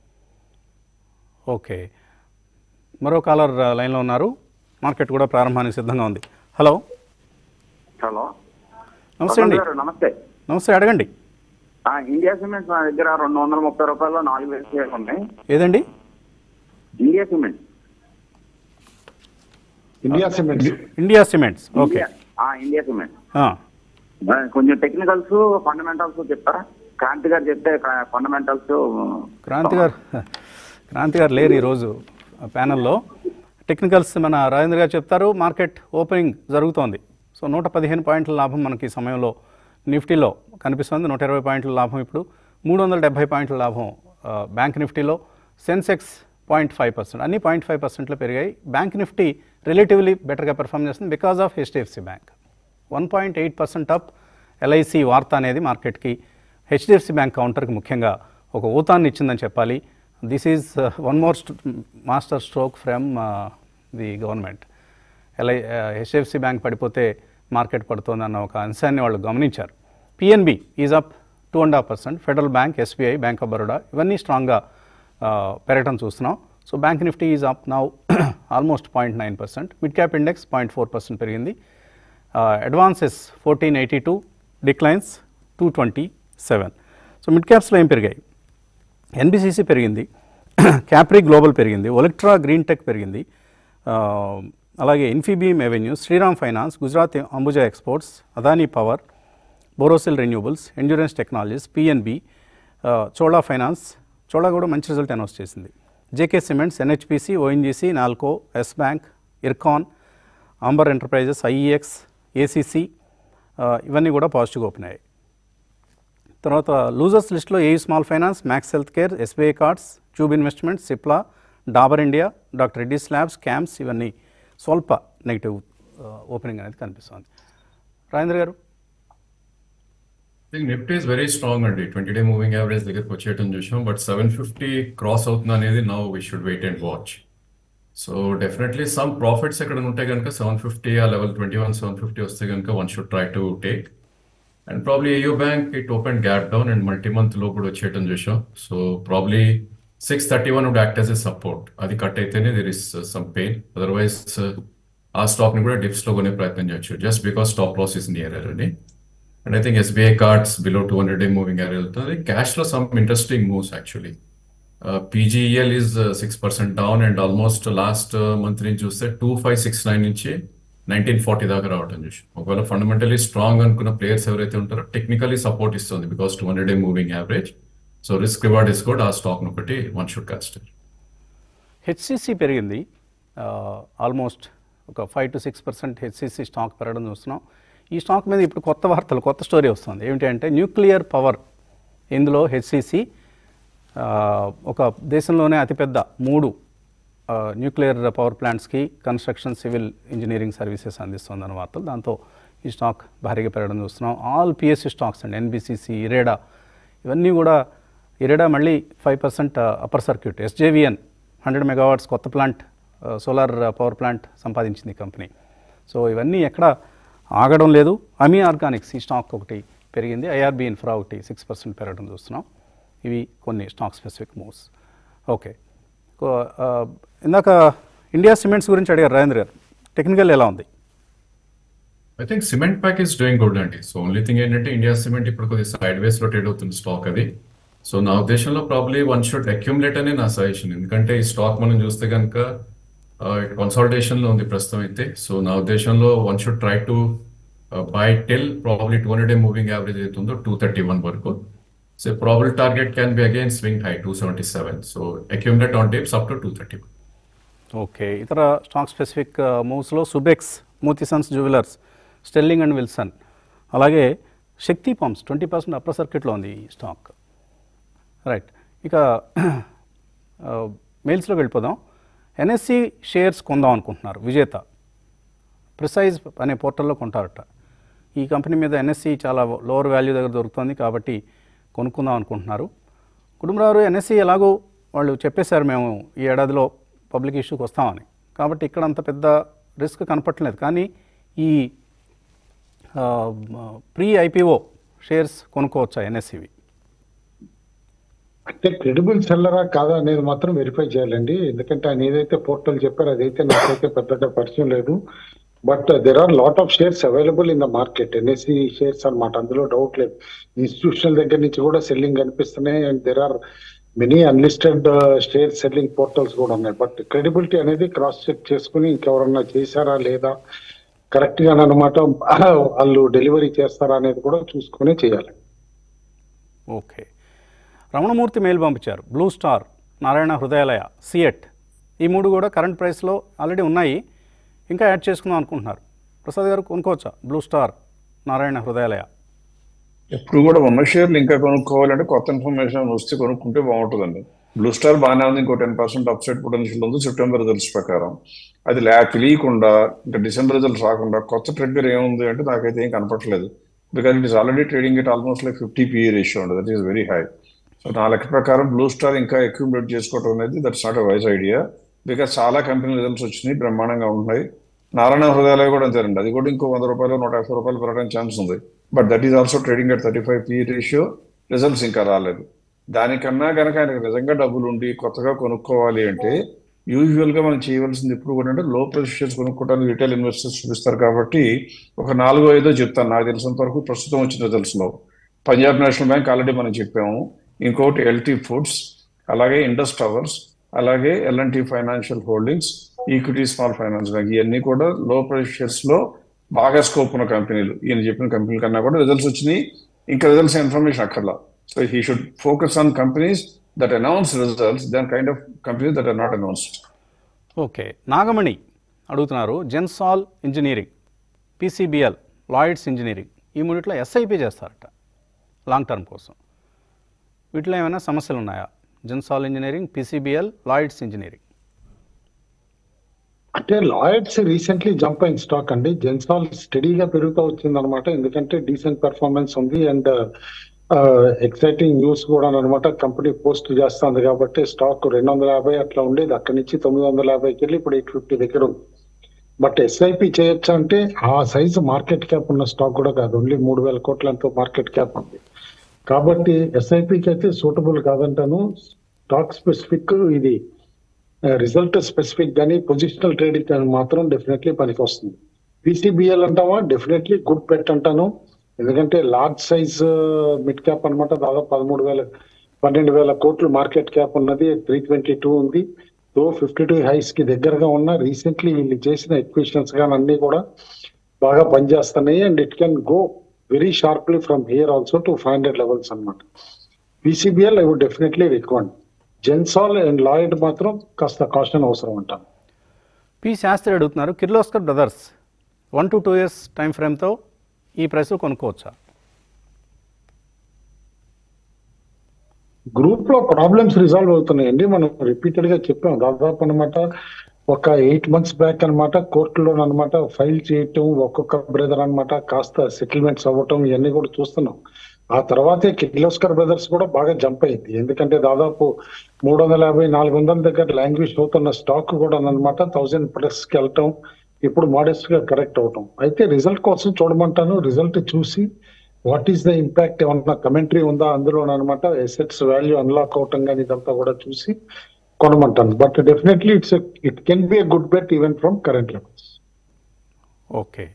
okay మరో కాలర్ ఆ, లైన్లో ఉన్నారు మార్కెట్ కూడా ప్రారంభానికి సిద్ధంగా ఉంది హలో హలో నమస్తే అండి గారు నమస్తే నమస్తే అడగండి ఆ, ఇండియా సిమెంట్ నా దగ్గర రెండు వందల ముప్పై రూపాయలు నాలుగు వేలు షేర్లు ఉన్నాయి ఏదండి India cement India cements India cements okay India ఆ, ఇండియా సిమెంట్ ఆ, ఆ, కొంచెం టెక్నికల్స్ ఫండమెంటల్స్ చెప్తారా క్రాంతి గారు చెప్తే ఫండమెంటల్స్ క్రాంతి గారు క్రాంతి గారు లేరు ఈరోజు ఆ ప్యానెల్లో టెక్నికల్స్ మన రాజేంద్ర గారు చెప్తారు మార్కెట్ ఓపెనింగ్ జరుగుతోంది సో నూట పదిహేను పాయింట్ల లాభం మనకి ఈ సమయంలో నిఫ్టీలో కనిపిస్తుంది నూట ఇరవై పాయింట్ల లాభం ఇప్పుడు మూడు వందల డెబ్బై పాయింట్ల లాభం ఆ, బ్యాంక్ నిఫ్టీలో సెన్సెక్స్ పాయింట్ ఫైవ్ పర్సెంట్ అన్ని పాయింట్ ఫైవ్ పర్సెంట్లో పెరిగాయి బ్యాంక్ నిఫ్టీ రిలేటివ్లీ బెటర్గా పెర్ఫామ్ చేస్తుంది because of HDFC bank one point eight percent up LIC వార్త అనేది మార్కెట్కి హెచ్డిఎఫ్సి బ్యాంక్ కౌంటర్కి ముఖ్యంగా ఒక ఊతాన్ని ఇచ్చిందని చెప్పాలి this is one more master stroke from the government LI HDFC bank పడిపోతే మార్కెట్ పడుతుందన్న ఒక అంశాన్ని వాళ్ళు గమనించారు PNB is up two and half percent federal bank SBI bank of Baroda ఇవన్నీ స్ట్రాంగ్గా పెరగటం చూస్తున్నాం so bank Nifty is up now almost point nine percent mid cap index point four percent పెరిగింది advances fourteen eighty two declines two twenty seven so mid క్యాప్స్లో ఏం పెరిగాయి NBCC పెరిగింది capri global పెరిగింది ఒలెక్ట్రా గ్రీన్ టెక్ పెరిగింది ఆ, అలాగే Infibeam avenue Shriram finance Gujarat Ambuja exports Adani power Borosil renewables endurance technologies PNB Chola finance Chola కూడా మంచి రిజల్ట్ అనౌన్స్ చేసింది JK cements NHPC ONGC Nalco yes bank Ircon Amber enterprises IEX ACC ఇవన్నీ కూడా పాజిటివ్గా ఓపెన్ అయ్యాయి తర్వాత లూజర్స్ లిస్ట్లో A small finance Max health care SBI cards tube investments Cipla Dabur India doctor Reddy's labs camps ఇవన్నీ స్వల్ప నెగిటివ్ ఓపెనింగ్ అనేది కనిపిస్తుంది రాజేంద్ర గారు think Nifty is very strong అండి ట్వంటీ డే మూవింగ్ యావరేజ్ దగ్గరకు వచ్చేయటం చూసాం బట్ సెవెన్ ఫిఫ్టీ క్రాస్ అవుతుంది అనేది now we should wait and watch so definitely some profits ఎక్కడ ఉంటే కనుక సెవెన్ ఫిఫ్టీ ఆ level twenty one seven fifty వస్తే కనుక one should try to take and probably AU bank it open gap down and multi month లో కూడా వచ్చేయటం చూసాం so probably six thirty one would act as a support అది cut అయితేనే there is some pain otherwise ఆ stock ని కూడా dips లో కొనే ప్రయత్నం చేయొచ్చు just because stop loss is near అండి and I think SBI cards below two hundred day moving యార్ వెళ్తుంది క్యాష్ లో some interesting moves actually PGEL is six percent down and almost last month నుంచి చూస్తే టూ ఫైవ్ సిక్స్ నైన్ నుంచి nineteen forty దాకా రావడం చూసి ఒకవేళ ఫండమెంటలీ స్ట్రాంగ్ అనుకున్న ప్లేయర్స్ ఎవరైతే ఉంటారో టెక్నికలీ సపోర్ట్ ఇస్తుంది because two hundred day moving average so risk reward is కూడా ఆ స్టాక్ ఒకటి వన్ షుడ్ కన్సిడర్ హెచ్సిసి పెరిగింది ఆల్మోస్ట్ ఒక five to six percent HCC stock పెరగడం చూస్తున్నాం ఈ స్టాక్ మీద ఇప్పుడు కొత్త వార్తలు కొత్త స్టోరీ వస్తుంది ఏమిటి అంటే న్యూక్లియర్ పవర్ ఇందులో హెచ్సిసి ఒక దేశంలోనే అతిపెద్ద మూడు ఆ, న్యూక్లియర్ పవర్ ప్లాంట్స్కి కన్స్ట్రక్షన్ సివిల్ ఇంజనీరింగ్ సర్వీసెస్ అందిస్తుందన్న వార్తలు దాంతో ఈ స్టాక్ భారీగా పెరగడం చూస్తున్నాం ఆల్ పిఎస్సి స్టాక్స్ అండి ఎన్బిసిసి ఇరేడా ఇవన్నీ కూడా ఇరేడా మళ్ళీ five percent upper circuit SJVN hundred megawatts కొత్త ప్లాంట్ సోలార్ పవర్ ప్లాంట్ సంపాదించింది ఈ కంపెనీ సో ఇవన్నీ ఎక్కడ ఆగడం లేదు అమీ ఆర్గానిక్స్ ఈ స్టాక్ ఒకటి పెరిగింది ఐఆర్బి ఇన్ఫ్రా ఒకటి సిక్స్ పర్సెంట్ పెరగడం చూస్తున్నాం ఇవి కొన్ని స్టాక్ స్పెసిఫిక్ మూవ్స్ ఓకే కో- ఆ, ఇందాక ఇండియా సిమెంట్స్ గురించి అడిగారు రాజేంద్ర గారు టెక్నికల్ ఎలా ఉంది I think cement pack is doing good అండి సో ఓన్లీ థింగ్ ఏంటంటే ఇండియా సిమెంట్ ఇప్పుడు కొద్దిగా సైడ్ వేస్ లో ట్రేడ్ అవుతుంది స్టాక్ అది సో నా ఉద్దేశంలో ప్రాబ్లీ వన్ షుడ్ అక్యుములేట్ అనే నా సజెషన్ ఎందుకంటే ఈ స్టాక్ మనం చూస్తే కనుక కన్సాలిడేషన్ లో ఉంది ప్రస్తుతం అయితే సో నా ఉద్దేశంలో one should try to buy till probably two hundred day moving average అవుతుందో టూ థర్టీ వన్ వరకు so probable target can be again swing high two seventy seven so accumulate on tips up to two thirty one okay ఇతర stock specific మూవ్స్లో Subex Motisons jewellers sterling and Wilson అలాగే Shakti pumps twenty percent upper సర్క్యూట్లో ఉంది ఈ stock right ఇక మెయిల్స్లోకి వెళ్ళిపోదాం NSC shares కొందాం అనుకుంటున్నారు విజేత ప్రిసైజ్ అనే పోర్టల్లో కొంటారట ఈ కంపెనీ మీద ఎన్ఎస్సి చాలా లోవర్ వాల్యూ దగ్గర దొరుకుతుంది కాబట్టి కొనుక్కుందాం అనుకుంటున్నారు కుటుంబరావు ఎన్ఎస్సి ఎలాగో వాళ్ళు చెప్పేశారు మేము ఈ ఏడాదిలో పబ్లిక్ ఇష్యూకి వస్తామని కాబట్టి ఇక్కడ అంత పెద్ద రిస్క్ కనపట్లేదు కానీ ఈ ప్రీ ఐపీఓ షేర్స్ కొనుక్కోవచ్చా ఎన్ఎస్సివి అంటే క్రెడిబుల్ సెల్లరా కాదా అనేది మాత్రం వెరిఫై చేయాలండి ఎందుకంటే ఆయన ఏదైతే పోర్టల్ చెప్పారో అదైతే నాకైతే పెద్దగా పరిచయం లేదు but there are lot of shares available in the market NSC shares అన్నమాట అందులో డౌట్ లేదు ఇన్స్టిట్యూషనల్ దగ్గర నుంచి కూడా సెల్లింగ్ కనిపిస్తున్నాయి and there are many unlisted share selling portals కూడా ఉన్నాయి బట్ క్రెడిబిలిటీ అనేది క్రాస్ చెక్ చేసుకుని ఇంకెవరన్నా చేశారా లేదా కరెక్ట్ గా అనమాట వాళ్ళు డెలివరీ చేస్తారా అనేది కూడా చూసుకునే చేయాలి ఓకే రమణమూర్తి మెయిల్ పంపించారు Blue Star Narayana Hrudayalaya CEAT ఈ మూడు కూడా కరెంట్ ప్రైస్లో ఆల్రెడీ ఉన్నాయి ఇంకా యాడ్ చేసుకుందాం అనుకుంటున్నారు ప్రసాద్ గారు కొనుక్కోవచ్చా బ్లూ స్టార్ నారాయణ హృదయాలయ ఎప్పుడు కూడా ఉన్న షేర్లు ఇంకా కొనుక్కోవాలంటే కొత్త ఇన్ఫర్మేషన్ వస్తే కొనుక్కుంటే బాగుంటుందండి బ్లూ స్టార్ బాగానే ఉంది ఇంకో టెన్ పర్సెంట్ అప్సైడ్ పొటెన్షియల్ ఉంది సెప్టెంబర్ రిజల్ట్స్ ప్రకారం అది ల్యా తెలియకుండా ఇంకా డిసెంబర్ రిజల్ట్స్ రాకుండా కొత్త ట్రెడ్గర్ ఏముంది అంటే నాకైతే ఏం కనపట్లేదు because it is already trading it almost like fifty PE ratio ఉంది that is very high so నా లెక్క ప్రకారం బ్లూ స్టార్ ఇంకా అక్యూములేట్ చేసుకోవడం అనేది that's not a wise idea because చాలా కంపెనీ రిజల్ట్స్ వచ్చినాయి బ్రహ్మాండంగా ఉన్నాయి నారాయణ హృదయాలయ కూడా అంతేనండి అది కూడా ఇంకో వంద రూపాయలు నూట యాభై రూపాయలు పెరగడానికి ఛాన్స్ ఉంది but that is also trading at thirty five P ratio results ఇంకా రాలేదు దానికన్నా కనుక ఆయనకు నిజంగా డబ్బులు ఉండి కొత్తగా కొనుక్కోవాలి అంటే యూజువల్ గా మనం చేయవలసింది ఇప్పుడు కూడా అంటే లో ప్రైస్ షేర్స్ కొనుక్కోవడానికి రిటైల్ ఇన్వెస్టర్స్ చూపిస్తారు కాబట్టి ఒక నాలుగో ఐదో చెప్తాను నాకు తెలిసినంత వరకు ప్రస్తుతం వచ్చిన రిజల్ట్స్ లో పంజాబ్ నేషనల్ బ్యాంక్ ఆల్రెడీ మనం చెప్పాము ఇంకోటి ఎల్టీ ఫుడ్స్ అలాగే ఇండస్ టవర్స్ అలాగే LNT Financial Holdings Equity Small Finance Bank ఇవన్నీ కూడా లో ప్రైస్ షేర్స్ లో బాగా స్కోప్ ఉన్న కంపెనీలు ఈయన చెప్పిన కంపెనీల కన్నా కూడా రిజల్ట్స్ వచ్చినాయి ఇంకా రిజల్ట్స్ ఇన్ఫర్మేషన్ అక్కర్లా so he should focus on companies that announce results then kind of companies that are not announced okay Nagamani అడుగుతున్నారు Gensol engineering PCBL Lloyds engineering ఈ మూడిట్లో ఎస్ఐపి చేస్తారట లాంగ్ టర్మ్ కోసం వీటిలో ఏమైనా సమస్యలు ఉన్నాయా Gensol engineering PCBL Lloyds engineering అంటే లాయర్స్ రీసెంట్లీ జంప్ అయిన స్టాక్ అండి జెన్సాల్ స్టడీగా పెరుగుతూ వచ్చింది అనమాట ఎందుకంటే డీసెంట్ పెర్ఫార్మెన్స్ ఉంది అండ్ ఎక్సైటింగ్ న్యూస్ కూడా అనమాట కంపెనీ పోస్ట్ చేస్తుంది కాబట్టి స్టాక్ రెండు వందల యాభై అట్లా ఉండేది అక్కడి నుంచి తొమ్మిది వందల యాభైకి వెళ్ళి ఇప్పుడు ఎయిట్ ఫిఫ్టీ దగ్గర ఉంది బట్ ఎస్ఐపి చేయొచ్చా అంటే ఆ సైజు మార్కెట్ క్యాప్ ఉన్న స్టాక్ కూడా కాదు ఓన్లీ మూడు వేల కోట్లంతో మార్కెట్ క్యాప్ ఉంది కాబట్టి ఎస్ఐపికి అయితే సూటబుల్ కాదంటాను స్టాక్ స్పెసిఫిక్ ఇది రిజల్ట్ స్పెసిఫిక్ కానీ పొజిషనల్ ట్రేడింగ్ కానీ మాత్రం డెఫినెట్లీ పనికి వస్తుంది పీసీబీఎల్ అంటావా డెఫినెట్లీ గుడ్ బెట్ అంటాను ఎందుకంటే లార్జ్ సైజ్ మిడ్ క్యాప్ అన్నమాట దాదాపు పదమూడు వేల పన్నెండు వేల కోట్లు మార్కెట్ క్యాప్ ఉన్నది త్రీ ట్వంటీ టూ ఉంది తో ఫిఫ్టీ టూ హైస్ కి దగ్గరగా ఉన్న రీసెంట్లీ వీళ్ళు చేసిన ఎక్విషన్స్ కానీ అన్ని కూడా బాగా పనిచేస్తున్నాయి and it can go very sharply from here also to five hundred levels అనమాట PCBL I would definitely recommend Gensol and Lloyd మాత్రం కాస్త కాషన్ అవసరం అంటాను పి శాస్త్రి అడుగుతున్నారు Kirloskar brothers one to two years time ఫ్రేమ్తో ఈ ప్రైస్లో కొనుక్కోవచ్చా గ్రూప్ లో ప్రాబ్లమ్స్ రిజాల్వ్ అవుతున్నాయండి మనం రిపీటెడ్ గా చెప్పాం దాదాపు అనమాట ఒక ఎయిట్ మంత్స్ బ్యాక్ అనమాట కోర్టులో అనమాట ఫైల్ చేయటం ఒక్కొక్క బ్రదర్ అన్నమాట కాస్త సెటిల్మెంట్స్ అవ్వటం ఇవన్నీ కూడా చూస్తున్నాం ఆ తర్వాతే కిర్లోస్కర్ బ్రదర్స్ కూడా బాగా జంప్ అయింది ఎందుకంటే దాదాపు మూడు వందల యాభై నాలుగు వందల దగ్గర లాంగ్వేజ్ అవుతున్న స్టాక్ కూడా అనమాట థౌసండ్ ప్లస్ కి వెళ్ళటం ఇప్పుడు మోడెస్ట్ గా కరెక్ట్ అవటం అయితే రిజల్ట్ కోసం చూడమంటాను రిజల్ట్ చూసి వాట్ ఈస్ ద ఇంపాక్ట్ ఏమన్నా కమెంటరీ ఉందా అందులో అనమాట ఎసెట్స్ వాల్యూ అన్లాక్ అవటం కానీ ఇదంతా కూడా చూసి కొనమంటాను but definitely it's it can be a good bet even from current levels okay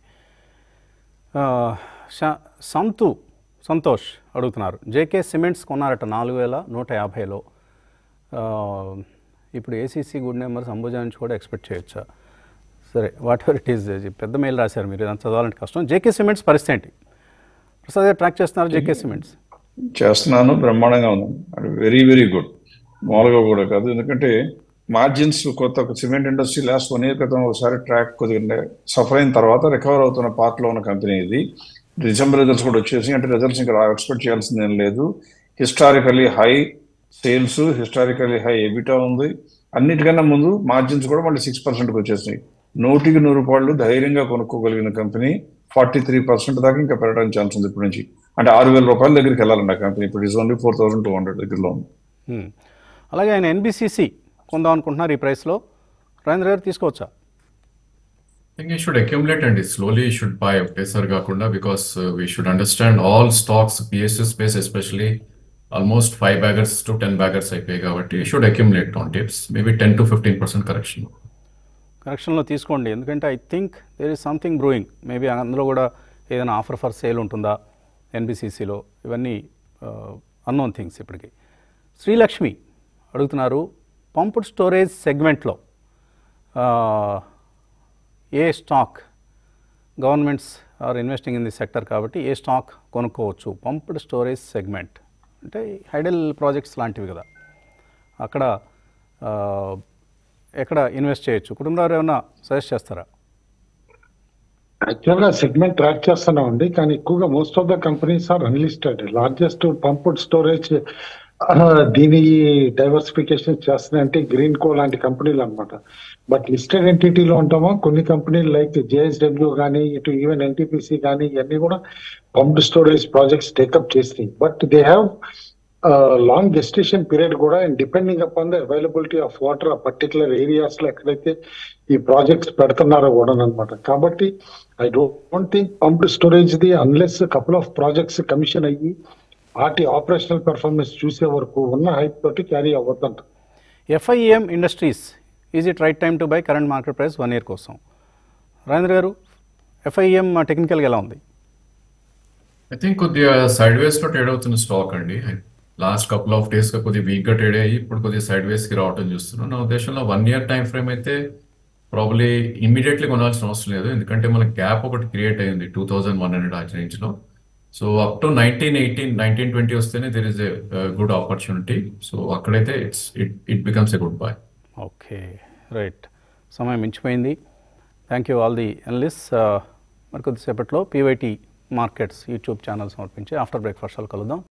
ఆ, శ- సంతు సంతోష్ అడుగుతున్నారు జేకే సిమెంట్స్ కొన్నారట నాలుగు వేల నూట యాభైలో ఆ, ఇప్పుడు ఏసీసీ గుడ్ నెంబర్స్ అంబుజా నుంచి కూడా ఎక్స్పెక్ట్ చేయొచ్చా సరే వాట్ ఎవర్ ఇట్ ఈస్ పెద్ద మెయిల్ రాశారు మీరు ఇదంతా చదవాలంటే కష్టం జేకే సిమెంట్స్ పరిస్థితి ఏంటి ప్రసాద్ గారు ట్రాక్ చేస్తున్నారు జేకే సిమెంట్స్ చేస్తున్నాను బ్రహ్మాండంగా ఉంది అది వెరీ వెరీ గుడ్ మామూలుగా కూడా కాదు ఎందుకంటే మార్జిన్స్ కొత్త cement industry last one year క్రితం ఒకసారి ట్రాక్ కొద్దిగా సఫర్ అయిన తర్వాత రికవర్ అవుతున్న పార్ట్ లో ఉన్న కంపెనీ ఇది డిసెంబర్ రిజల్ట్స్ కూడా వచ్చేసి అంటే రిజల్ట్స్ ఇంకా ఎక్స్పెక్ట్ చేయాల్సింది ఏం లేదు historically high sales historically high EBITDA ఉంది అన్నిటికన్నా ముందు మార్జిన్స్ కూడా మళ్ళీ సిక్స్ పర్సెంట్కి వచ్చేసినాయి నూటికి నూరు రూపాయలు ధైర్యంగా కొనుక్కోగలిగిన కంపెనీ ఫార్టీ త్రీ పర్సెంట్ దాకా ఇంకా పెరగడానికి ఛాన్స్ ఉంది ఇప్పటి నుంచి అంటే ఆరు వేల రూపాయల దగ్గరికి వెళ్ళాలండి ఆ కంపెనీ ఇప్పుడు is only four thousand two hundred దగ్గరలో ఉంది హ్మ్. అలాగే ఆయన ఎన్బిసిసి కొందాం అనుకుంటున్నారు ఈ ప్రైస్లో రాజేంద్ర గారు తీసుకోవచ్చా think you should accumulate and slowly you should buy ఒకటేసారి కాకుండా because uh, we should understand all stocks PSU space especially almost five baggers to ten baggers అయిపోయాయి కాబట్టి you should accumulate on dips maybe ten to fifteen percent correction కరెక్షన్లో తీసుకోండి ఎందుకంటే I think there is something brewing maybe అందులో కూడా ఏదైనా offer for sale ఉంటుందా ఎన్బిసిసిలో ఇవన్నీ అన్నోన్ థింగ్స్ ఇప్పటికి శ్రీలక్ష్మి అడుగుతున్నారు పంప్డ్ స్టోరేజ్ సెగ్మెంట్లో ఏ stock governments are investing in the sector కాబట్టి ఏ స్టాక్ కొనుక్కోవచ్చు పంప్డ్ స్టోరేజ్ సెగ్మెంట్ అంటే హైడల్ ప్రాజెక్ట్స్ లాంటివి కదా అక్కడ ఆ, ఎక్కడ ఇన్వెస్ట్ చేయొచ్చు కుటుంబాలు ఏమైనా సజెస్ట్ చేస్తారా యాక్చువల్ గా సెగ్మెంట్ ట్రాక్ చేస్తున్నాం అండి కానీ ఎక్కువగా most of the companies are unlisted largest pumped storage దీని డైవర్సిఫికేషన్ చేస్తున్నాయంటే గ్రీన్ కో లాంటి కంపెనీలు అన్నమాట బట్ లిస్టెడ్ ఎంటిటీలో ఉంటామో కొన్ని కంపెనీలు లైక్ జేఎస్డబ్ల్యూ కానీ ఇటు ఈవెన్ ఎన్టీపీసీ కానీ ఇవన్నీ కూడా పంప్డ్ స్టోరేజ్ ప్రాజెక్ట్స్ టేకప్ చేసినాయి but they have long gestation period కూడా and depending upon the availability of water ఆ పర్టికులర్ ఏరియాస్ లో ఎక్కడైతే ఈ ప్రాజెక్ట్స్ పెడుతున్నారో కూడా అనమాట కాబట్టి I don't think pumped storage the unless couple of projects commission అయ్యి వాటి ఆపరేషనల్ పెర్ఫార్మెన్స్ చూసే వరకు ఉన్న హైప్ తోటి క్యారీ అవ్వద్దంట FIM industries is it right time to buy current market price one year కోసం రాజేంద్ర గారు ఎఫ్ఐఎం టెక్నికల్గా ఎలా ఉంది ఐ థింక్ కొద్దిగా సైడ్ వేస్ లో ట్రేడ్ అవుతున్న స్టాక్ అండి లాస్ట్ కపుల్ ఆఫ్ డేస్ గా కొద్దిగా వీక్ గా ట్రేడ్ అయ్యి ఇప్పుడు కొద్దిగా సైడ్ వేస్ కి రావడం చూస్తున్నాను నా ఉద్దేశంలో వన్ ఇయర్ టైం ఫ్రేమ్ అయితే ప్రాబ్లీ ఇమీడియట్లీ కొనాల్సిన అవసరం లేదు ఎందుకంటే మనకి గ్యాప్ ఒకటి క్రియేట్ అయింది టూ థౌజండ్ వన్ హండ్రెడ్ ఆ రేంజ్ లో so up to nineteen eighteen nineteen twenty వస్తేనే there is a good opportunity so అక్కడైతే it's it it becomes a good buy okay right సమయం మించిపోయింది thank you all the analyst మరి కొద్దిసేపట్లో PYT markets YouTube channel సమర్పించి after బ్రేక్ఫాస్ట్లో కలుద్దాం